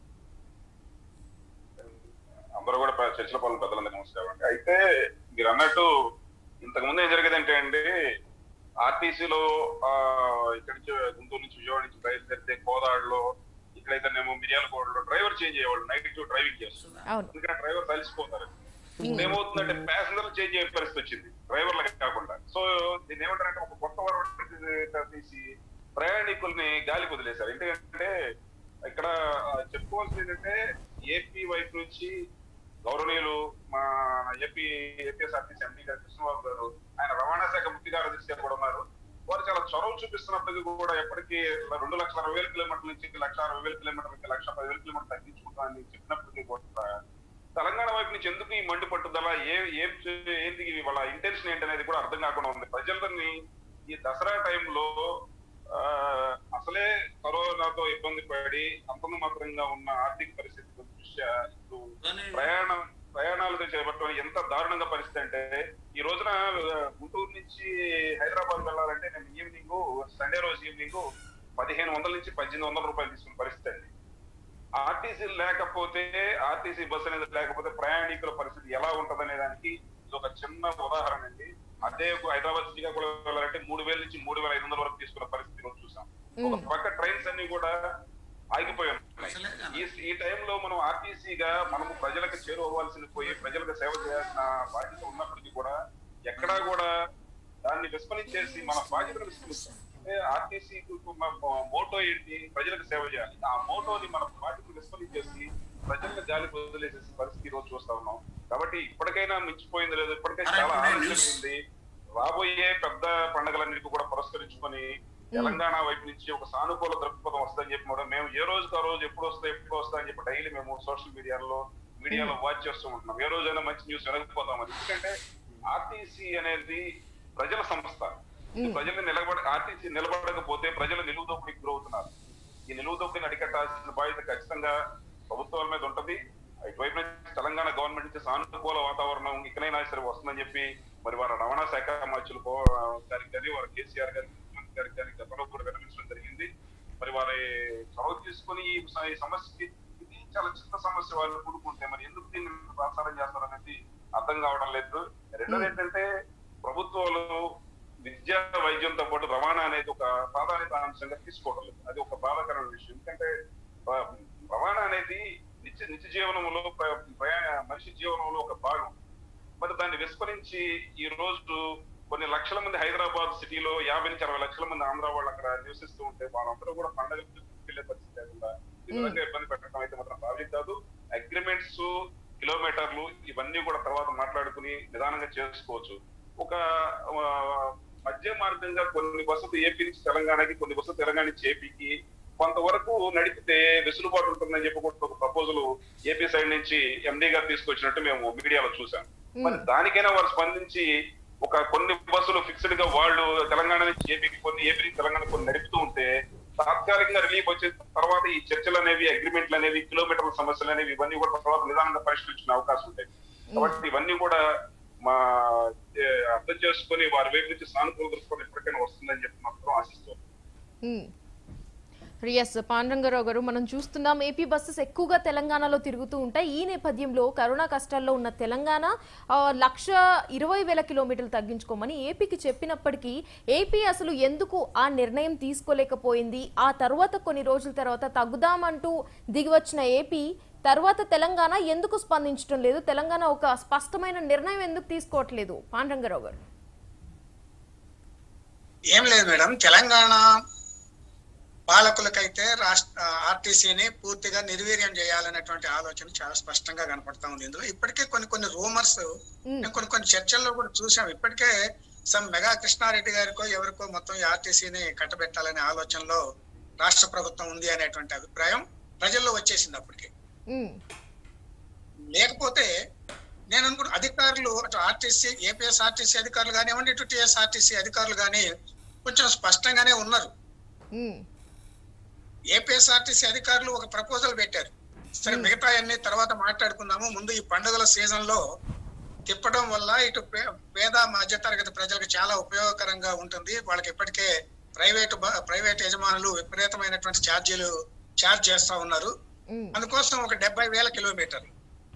అందరూ కూడా ప్ర- చర్చల పాలన పెద్దలందరికీ నమస్కారం అండి అయితే మీరు అన్నట్టు ఇంతకు ముందు ఏం జరిగేది అంటే అండి ఆర్టీసీలో ఇక్కడి నుంచి గుంటూరు నుంచి విజయవాడ నుంచి బయలుదేరితే కోదాడులో ఇక్కడైతేనేమో మిర్యాలగూడలో డ్రైవర్ చేంజ్ అయ్యేవాళ్ళు నైట్ డ్రైవింగ్ చేస్తున్నారు అవును ఎందుకంటే డ్రైవర్ తలిసిపోతారు ఇప్పుడు ఏమవుతుందంటే ప్యాసింజర్ చేంజ్ అయ్యే పరిస్థితి వచ్చింది డ్రైవర్లకు కాకుండా సో దీన్ని ఏమంటారంటే ఒక కొత్త వరం తీసి ప్రయాణికుల్ని గాలికి వదిలేశారు ఎందుకంటే ఇక్కడ ఆ, చెప్పుకోవాల్సింది ఏంటంటే ఏపీ వైపు నుంచి గౌరవనీయులు మా ఏపీ ఏపీఎస్ఆర్టీసీ ఎంపీ గారు కృష్ణబాబు గారు ఆయన రవాణా శాఖ ముఖ్య కార్యదర్శి గారు కూడా ఉన్నారు వారు చాలా చొరవ చూపిస్తున్నప్పటికీ కూడా ఎప్పటికీ రెండు లక్షల అరవై వేల కిలోమీటర్ల నుంచి లక్ష అరవై వేల కిలోమీటర్లకి లక్ష పది వేల కిలోమీటర్లు తగ్గించుకుంటామని చెప్పినప్పటికీ కూడా తెలంగాణ వైపు నుంచి ఎందుకు ఈ మండి పట్టుదల ఏ ఏం చే- ఏంటి ఇది వాళ్ళ ఇంటెన్షన్ ఏంటనేది కూడా అర్థం కాకుండా ఉంది ప్రజలని ఈ దసరా టైంలో ఆ, అసలే కరోనాతో ఇబ్బంది పడి అంతంత మాత్రంగా ఉన్న ఆర్థిక పరిస్థితుల దృష్ట్యా ఇప్పుడు ప్రయాణం ప్రయాణాలు చేపట్టడం ఎంత దారుణంగా పరిస్థితి అంటే ఈ రోజున ఆ, గుంటూరు నుంచి హైదరాబాద్ వెళ్ళాలంటే నేను ఈవినింగ్ సండే రోజు ఈవినింగ్ పదిహేను వందల నుంచి పద్దెనిమిది వందల రూపాయలు తీసుకున్న పరిస్థితి అండి ఆర్టీసీ లేకపోతే ఆర్టీసీ బస్ అనేది లేకపోతే ప్రయాణికుల పరిస్థితి ఎలా ఉంటదనే దానికి ఇది ఒక చిన్న ఉదాహరణ అండి అదే హైదరాబాద్ శ్రీకాకుళం వెళ్ళాలంటే మూడు వేల నుంచి మూడు వేల ఐదు వందల వరకు తీసుకున్న పరిస్థితి రోజు చూసాం ఒక పక్క ట్రైన్స్ అన్ని కూడా ఆగిపోయి ఉన్నాయి ఈ ఈ టైంలో మనం ఆర్టీసీగా మనము ప్రజలకు చేరువవ్వాల్సింది పోయి ప్రజలకు సేవ చేయాల్సిన బాధ్యత ఉన్నప్పటికీ కూడా ఎక్కడా కూడా దాన్ని విస్మరించేసి మన బాధ్యతను విస్మరిస్తాం అంటే ఆర్టీసీకి ఉన్న మోటో ఏంటి ప్రజలకు సేవ చేయాలి ఆ మోటోని మన బాధ్యతను విస్మరించేసి ప్రజలకు గాలి వదిలేసేసి పరిస్థితి ఈ రోజు చూస్తా ఉన్నాం కాబట్టి ఇప్పటికైనా మించిపోయింది లేదు ఇప్పటికే అరే, చాలా ఇప్పుడే ఆలస్యం న్యూస్. అయింది రాబోయే పెద్ద పండుగలన్నిటికీ కూడా పురస్కరించుకొని తెలంగాణ వైపు నుంచి ఒక సానుకూల దృక్పథం వస్తుందని చెప్పి కూడా మేము ఏ రోజుకి ఆ రోజు ఎప్పుడు వస్తాయి ఎప్పుడు వస్తాయని చెప్పి డైలీ మేము సోషల్ మీడియాలో మీడియాలో వాచ్ చేస్తూ ఉంటున్నాం ఏ రోజైనా మంచి న్యూస్ వినకపోతామని ఎందుకంటే ఆర్టీసీ అనేది ప్రజల సంస్థ ఈ ప్రజలు నిలబడ ఆర్టీసీ నిలబడకపోతే ప్రజలు నిలువు దోపిడీకి గురవుతున్నారు ఈ నిలువు దోపిడీని అరికట్టాల్సిన బాధ్యత ఖచ్చితంగా ప్రభుత్వాల మీద ఉంటది ఇటువైపు నుంచి తెలంగాణ గవర్నమెంట్ నుంచి సానుకూల వాతావరణం ఇకనైనా సరే వస్తుందని చెప్పి మరి వారి రవాణా శాఖ మంత్రులు పో- గారికి కానీ వారి కేసీఆర్ గారికి ముఖ్యమంత్రి గారికి కానీ గతంలో కూడా విరమించడం జరిగింది మరి వారి చొరవ తీసుకుని ఈ స- ఈ సమస్యకి ఇది చాలా చిన్న సమస్య వాళ్ళు కూడుకుంటే మరి ఎందుకు దీన్ని ప్రసారం చేస్తారనేది అర్థం కావడం లేదు రెండోది ఏంటంటే ప్రభుత్వాలు విద్యా వైద్యంతో పాటు రవాణా అనేది ఒక ప్రాధాన్యత అంశంగా తీసుకోవడం లేదు అది ఒక బాధాకరమైన విషయం ఎందుకంటే ఆ, రవాణా అనేది నిత్య నిత్య జీవనంలో ప్ర- ప్రయాణ మనిషి జీవనంలో ఒక భాగం మరి దాన్ని విస్మరించి ఈ రోజు కొన్ని లక్షల మంది హైదరాబాద్ సిటీలో యాభై నుంచి అరవై లక్షల మంది ఆంధ్ర వాళ్ళు అక్కడ నివసిస్తూ ఉంటే వాళ్ళందరూ కూడా పండగ వెళ్ళే పరిస్థితి లేకుండా ఈ విధంగా ఇబ్బంది పెట్టడం అయితే మాత్రం భావ్యం కాదు అగ్రిమెంట్స్ కిలోమీటర్లు ఇవన్నీ కూడా తర్వాత మాట్లాడుకుని నిదానంగా చేసుకోవచ్చు ఒక ఆ, మధ్య మార్గంగా కొన్ని బస్సులు ఏపీ నుంచి తెలంగాణకి కొన్ని బస్సులు తెలంగాణ నుంచి ఏపీకి కొంతవరకు నడిపితే వెసులుబాటు ఉంటుందని చెప్పి కూడా ఒక ప్రపోజల్ ఏపీ సైడ్ నుంచి ఎండీ గారు తీసుకొచ్చినట్టు మేము మీడియాలో చూసాం మరి దానికైనా వారు స్పందించి ఒక కొన్ని బస్సులు ఫిక్స్డ్ గా వాళ్ళు తెలంగాణ నుంచి ఏపీకి కొన్ని ఏపీ నుంచి తెలంగాణ కొన్ని నడుపుతూ ఉంటే తాత్కాలికంగా రిలీఫ్ వచ్చిన తర్వాత ఈ చర్చలు అనేవి అగ్రిమెంట్లు అనేవి కిలోమీటర్ల సమస్యలు అనేవి ఇవన్నీ కూడా తర్వాత నిదానంగా పరిష్కరించిన అవకాశం ఉంటాయి కాబట్టి ఇవన్నీ కూడా మా ఏ, అర్థం చేసుకొని వారి వైపు నుంచి సానుకూల దృక్పథం ఎప్పటికైనా వస్తుందని చెప్పి మాత్రం ఆశిస్తున్నాం ఎస్ పాండురంగారావు గారు మనం చూస్తున్నాం ఏపీ బస్సెస్ ఎక్కువగా తెలంగాణలో తిరుగుతూ ఉంటాయి ఈ నేపథ్యంలో కరోనా కష్టాల్లో ఉన్న తెలంగాణ ఆ, లక్ష ఇరవై వేల కిలోమీటర్లు తగ్గించుకోమని ఏపీకి చెప్పినప్పటికీ ఏపీ అసలు ఎందుకు ఆ నిర్ణయం తీసుకోలేకపోయింది ఆ తర్వాత కొన్ని రోజుల తర్వాత తగ్గుదామంటూ దిగివచ్చిన ఏపీ తర్వాత తెలంగాణ ఎందుకు స్పందించడం లేదు తెలంగాణ ఒక స్పష్టమైన నిర్ణయం ఎందుకు తీసుకోవట్లేదు పాండురంగారావు గారు ఏం లేదు మేడం తెలంగాణ పాలకులకైతే రాష్ట్ర ఆర్టీసీని పూర్తిగా నిర్వీర్యం చేయాలనేటువంటి ఆలోచన చాలా స్పష్టంగా కనపడతా ఉంది ఇందులో ఇప్పటికే కొన్ని కొన్ని రూమర్స్ కొన్ని కొన్ని చర్చల్లో కూడా చూసాం ఇప్పటికే సమ్ మెగా కృష్ణారెడ్డి గారికో ఎవరికో మొత్తం ఈ ఆర్టీసీని కట్టబెట్టాలనే ఆలోచనలో రాష్ట్ర ప్రభుత్వం ఉంది అనేటువంటి అభిప్రాయం ప్రజల్లో వచ్చేసింది అప్పటికే ఉమ్, లేకపోతే నేను అనుకుంటా అధికారులు అటు ఆర్టీసీ ఏపీఎస్ ఆర్టీసీ అధికారులు కానివ్వండి ఇటు టీఎస్ఆర్టీసీ అధికారులు కానీ కొంచెం స్పష్టంగానే ఉన్నారు ఉమ్, ఏపీఎస్ఆర్టీసీ అధికారులు ఒక ప్రపోజల్ పెట్టారు సరే మిగతా అన్ని తర్వాత మాట్లాడుకుందాము ముందు ఈ పండుగల సీజన్ లో తిప్పడం వల్ల ఇటు పే- పేద మధ్య తరగతి ప్రజలకు చాలా ఉపయోగకరంగా ఉంటుంది వాళ్ళకి ఇప్పటికే ప్రైవేట్ ప్రైవేట్ యజమానులు విపరీతమైనటువంటి ఛార్జీలు ఛార్జ్ చేస్తా ఉన్నారు ఉమ్, అందుకోసం ఒక డెబ్బై వేల కిలోమీటర్లు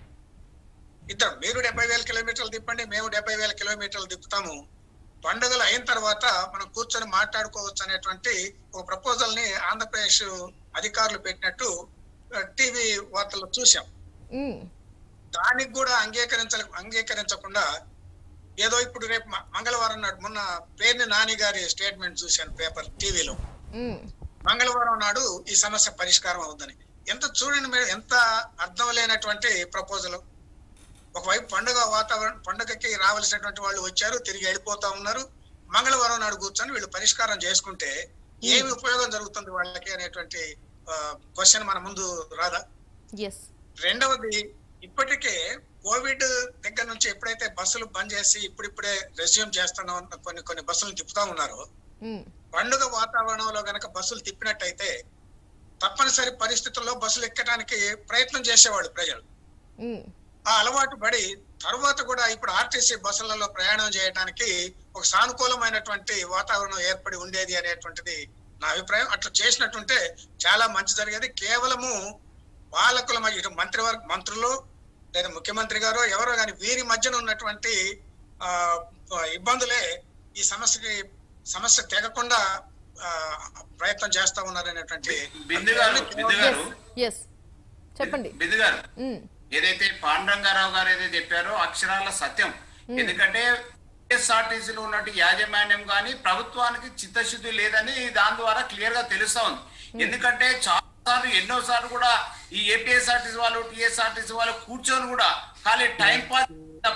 ఇద్దరు మీరు డెబ్బై వేల కిలోమీటర్లు తిప్పండి మేము డెబ్బై వేల కిలోమీటర్లు తిప్పుతాము పండుగలు అయిన తర్వాత మనం కూర్చొని మాట్లాడుకోవచ్చు అనేటువంటి ఒక ప్రపోజల్ ని ఆంధ్రప్రదేశ్ అధికారులు పెట్టినట్టు టీవీ వార్తల్లో చూసాం ఉమ్, దానికి కూడా అంగీకరించ అంగీకరించకుండా ఏదో ఇప్పుడు రేపు మ- మంగళవారం నాడు మొన్న పేర్ని నాని గారి స్టేట్మెంట్ చూశాను పేపర్ టీవీలో ఉమ్, మంగళవారం నాడు ఈ సమస్య పరిష్కారం అవుతుందని ఎంత చూడండి మీరు ఎంత అర్థం లేనటువంటి ప్రపోజల్ ఒకవైపు పండుగ వాతావరణం పండుగకి రావాల్సినటువంటి వాళ్ళు వచ్చారు తిరిగి వెళ్ళిపోతా ఉన్నారు మంగళవారం నాడు కూర్చొని వీళ్ళు పరిష్కారం చేసుకుంటే ఏమి ఉపయోగం జరుగుతుంది వాళ్ళకి అనేటువంటి క్వశ్చన్ మన ముందు రాదా ఎస్ రెండవది ఇప్పటికే కోవిడ్ దగ్గర నుంచి ఎప్పుడైతే బస్సులు బంద్ చేసి ఇప్పుడిప్పుడే రెజ్యూమ్ చేస్తున్నాం కొన్ని కొన్ని బస్సులు తిప్పుతా ఉన్నారో ఉమ్, పండుగ వాతావరణంలో గనక బస్సులు తిప్పినట్టయితే తప్పనిసరి పరిస్థితుల్లో బస్సులు ఎక్కడానికి ప్రయత్నం చేసేవాళ్ళు ప్రజలు ఉమ్, ఆ అలవాటు పడి తర్వాత కూడా ఇప్పుడు ఆర్టీసీ బస్సులలో ప్రయాణం చేయడానికి ఒక సానుకూలమైనటువంటి వాతావరణం ఏర్పడి ఉండేది అనేటువంటిది నా అభిప్రాయం అట్లా చేసినట్టుంటే చాలా మంచి జరిగేది కేవలము పాలకుల మధ్య ఇటు మంత్రివర్గ మంత్రులు లేదా ముఖ్యమంత్రి గారు ఎవరో కానీ వీరి మధ్యన ఉన్నటువంటి ఆ ఇబ్బందులే ఈ సమస్యకి సమస్య తెగకుండా ఆ, ప్రయత్నం చేస్తా ఉన్నారనేటువంటి బిందు గారు బిందు గారు ఎస్ చెప్పండి బిందు గారు ఉమ్, ఏదైతే పాండురంగారావు గారు ఏదైతే చెప్పారో అక్షరాల సత్యం ఎందుకంటే ఎస్ఆర్టీసీలో ఉన్నట్టు యాజమాన్యం కానీ ప్రభుత్వానికి చిత్తశుద్ధి లేదని దాని ద్వారా క్లియర్ గా తెలుస్తా ఉంది ఎందుకంటే చాలా సార్లు ఎన్నో సార్లు కూడా ఈ ఏపీఎస్ఆర్టీసీ వాళ్ళు టీఎస్ఆర్టీసీ వాళ్ళు కూర్చొని కూడా ఖాళీ టైం పాస్ తప్ప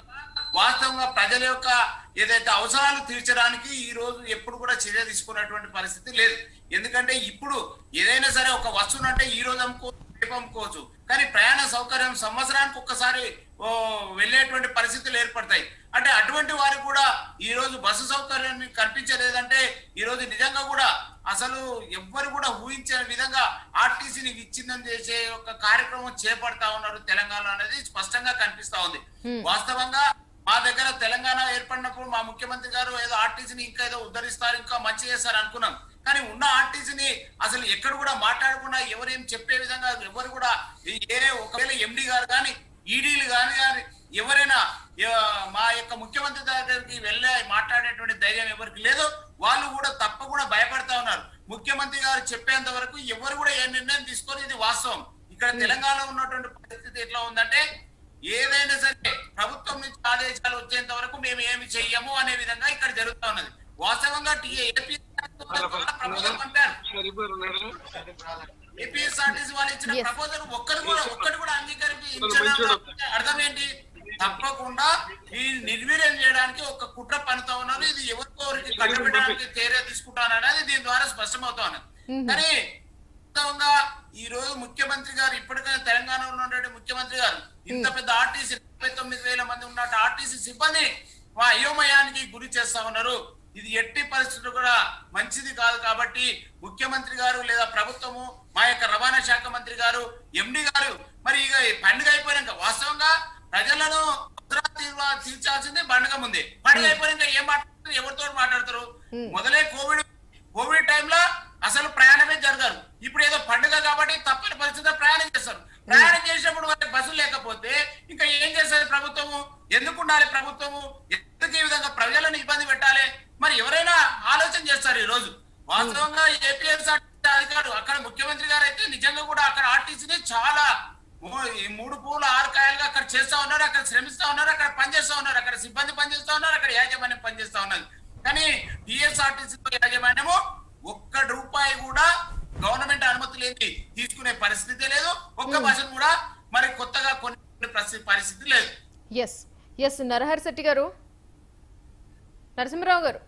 వాస్తవంగా ప్రజల యొక్క ఏదైతే అవసరాలు తీర్చడానికి ఈ రోజు ఎప్పుడు కూడా చర్య తీసుకున్నటువంటి పరిస్థితి లేదు ఎందుకంటే ఇప్పుడు ఏదైనా సరే ఒక వస్తువునంటే ఈ రోజు అమ్ముకోవచ్చు రేపు అమ్ముకోవచ్చు కానీ ప్రయాణ సౌకర్యం సంవత్సరానికి ఒక్కసారి ఓ, వెళ్ళేటువంటి పరిస్థితులు ఏర్పడతాయి అంటే అటువంటి వారికి కూడా ఈ రోజు బస్సు సౌకర్యాన్ని కల్పించలేదంటే ఈ రోజు నిజంగా కూడా అసలు ఎవ్వరు కూడా ఊహించని విధంగా ఆర్టీసీని విచ్ఛిన్నం చేసే ఒక కార్యక్రమం చేపడతా ఉన్నారు తెలంగాణ అనేది స్పష్టంగా కనిపిస్తా ఉంది వాస్తవంగా మా దగ్గర తెలంగాణ ఏర్పడినప్పుడు మా ముఖ్యమంత్రి గారు ఏదో ఆర్టీసీని ఇంకా ఏదో ఉద్ధరిస్తారు ఇంకా మంచి చేస్తారు అనుకున్నాం కానీ ఉన్న ఆర్టీసీని అసలు ఎక్కడ కూడా మాట్లాడకుండా ఎవరేం చెప్పే విధంగా ఎవరు కూడా ఈ- ఏ ఒకవేళ ఎండి గారు కానీ ఈడీలు కానీ కానీ ఎవరైనా ఎ- మా యొక్క ముఖ్యమంత్రి దగ్గరికి వెళ్ళే మాట్లాడేటువంటి ధైర్యం ఎవరికి లేదో వాళ్ళు కూడా తప్పకుండా భయపడతా ఉన్నారు ముఖ్యమంత్రి గారు చెప్పేంత వరకు ఎవరు కూడా ఏ నిర్ణయం తీసుకొని ఇది వాస్తవం ఇక్కడ తెలంగాణలో ఉన్నటువంటి పరిస్థితి ఎట్లా ఉందంటే ఏదైనా సరే ప్రభుత్వం నుంచి ఆదేశాలు వచ్చేంత వరకు మేము ఏమి చెయ్యము అనే విధంగా ఇక్కడ జరుగుతా ఉన్నది వాస్తవంగా టీ- ఏపీ ప్రపోజల్ పంపారు ఏపీఎస్ఆర్టీసీ వాళ్ళు ఇచ్చిన Yes. ప్రపోజల్ ఒక్కరు కూడా ఒక్కరు కూడా అంగీకరించారు అర్థం ఏంటి తప్పకుండా ఈ నిర్వీర్యం చేయడానికి ఒక కుట్ర పనితో ఉన్నారు ఇది ఎవరికోరికి కట్టబెట్టడానికి చర్య తీసుకుంటాను అనేది దీని ద్వారా స్పష్టమవుతా ఉన్నది కానీ వాస్తవంగా ఈ రోజు ముఖ్యమంత్రి గారు ఇప్పటికైనా తెలంగాణలో ఉన్నటువంటి ముఖ్యమంత్రి గారు ఇంత పెద్ద ఆర్టీసీ ముప్పై తొమ్మిది వేల మంది ఉన్న ఆర్టీసీ సిబ్బంది మా అయోమయానికి గురి చేస్తా ఉన్నారు ఇది ఎట్టి పరిస్థితులు కూడా మంచిది కాదు కాబట్టి ముఖ్యమంత్రి గారు లేదా ప్రభుత్వము మా యొక్క రవాణా శాఖ మంత్రి గారు ఎండి గారు మరి ఇక ఈ పండుగ అయిపోయినాక వాస్తవంగా ప్రజలను అవసరాలు తీర్వా- తీర్చాల్సింది పండుగ ముందే పండుగ అయిపోయినాక ఏం మాట్లాడతారు ఎవరితో మాట్లాడతారు మొదలే కోవిడ్ కోవిడ్ టైంలో అసలు ప్రయాణమే జరగదు ఇప్పుడు ఏదో పండుగ కాబట్టి తప్పని పరిస్థితిలో ప్రయాణం చేస్తారు ప్రయాణం చేసినప్పుడు వాళ్ళకి బస్సులు లేకపోతే ఇంకా ఏం చేస్తారు ప్రభుత్వము ఎందుకు ఉండాలి ప్రభుత్వము ఎందుకు ఈ విధంగా ప్రజలను ఇబ్బంది పెట్టాలి మరి ఎవరైనా ఆలోచన చేస్తారు ఈ రోజు వాస్తవంగా ఏపీఎస్ఆర్ అధికారులు అక్కడ ముఖ్యమంత్రి గారు అయితే నిజంగా కూడా అక్కడ ఆర్టీసీని చాలా మూ- ఈ మూడు పూలు ఆరు కాయలుగా అక్కడ చేస్తా ఉన్నారు అక్కడ శ్రమిస్తా ఉన్నారు అక్కడ పనిచేస్తా ఉన్నారు అక్కడ సిబ్బంది పనిచేస్తా ఉన్నారు అక్కడ యాజమాన్యం పనిచేస్తా ఉన్నది కానీ టిఎస్ఆర్టీసీ యాజమాన్యము ఒక్క రూపాయి కూడా గవర్నమెంట్ అనుమతి లేని తీసుకునే పరిస్థితి లేదు ఒక్క బస్సును కూడా మరి కొత్తగా కొన్ని పరిస్థితి పరిస్థితి లేదు ఎస్ ఎస్ నరహరి శెట్టి గారు నరసింహరావు గారు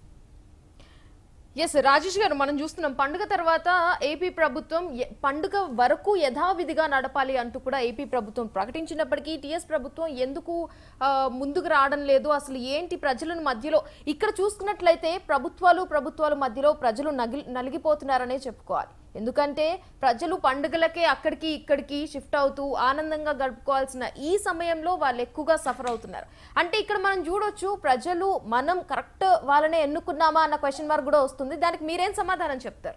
ఎస్ రాజేష్ గారు మనం చూస్తున్నాం పండుగ తర్వాత ఏపీ ప్రభుత్వం ఎ- పండుగ వరకు యథావిధిగా నడపాలి అంటూ కూడా ఏపీ ప్రభుత్వం ప్రకటించినప్పటికీ టీఎస్ ప్రభుత్వం ఎందుకు ఆ, ముందుకు రావడం లేదు అసలు ఏంటి ప్రజలను మధ్యలో ఇక్కడ చూసుకున్నట్లయితే ప్రభుత్వాలు ప్రభుత్వాల మధ్యలో ప్రజలు నగిలి నలిగిపోతున్నారనే చెప్పుకోవాలి ఎందుకంటే ప్రజలు పండుగలకే అక్కడికి ఇక్కడికి షిఫ్ట్ అవుతూ ఆనందంగా గడుపుకోవాల్సిన ఈ సమయంలో వాళ్ళు ఎక్కువగా సఫర్ అవుతున్నారు అంటే ఇక్కడ మనం చూడొచ్చు ప్రజలు మనం కరెక్ట్ వాళ్ళనే ఎన్నుకున్నామా అన్న క్వశ్చన్ మార్క్ కూడా వస్తుంది దానికి మీరేం సమాధానం చెప్తారు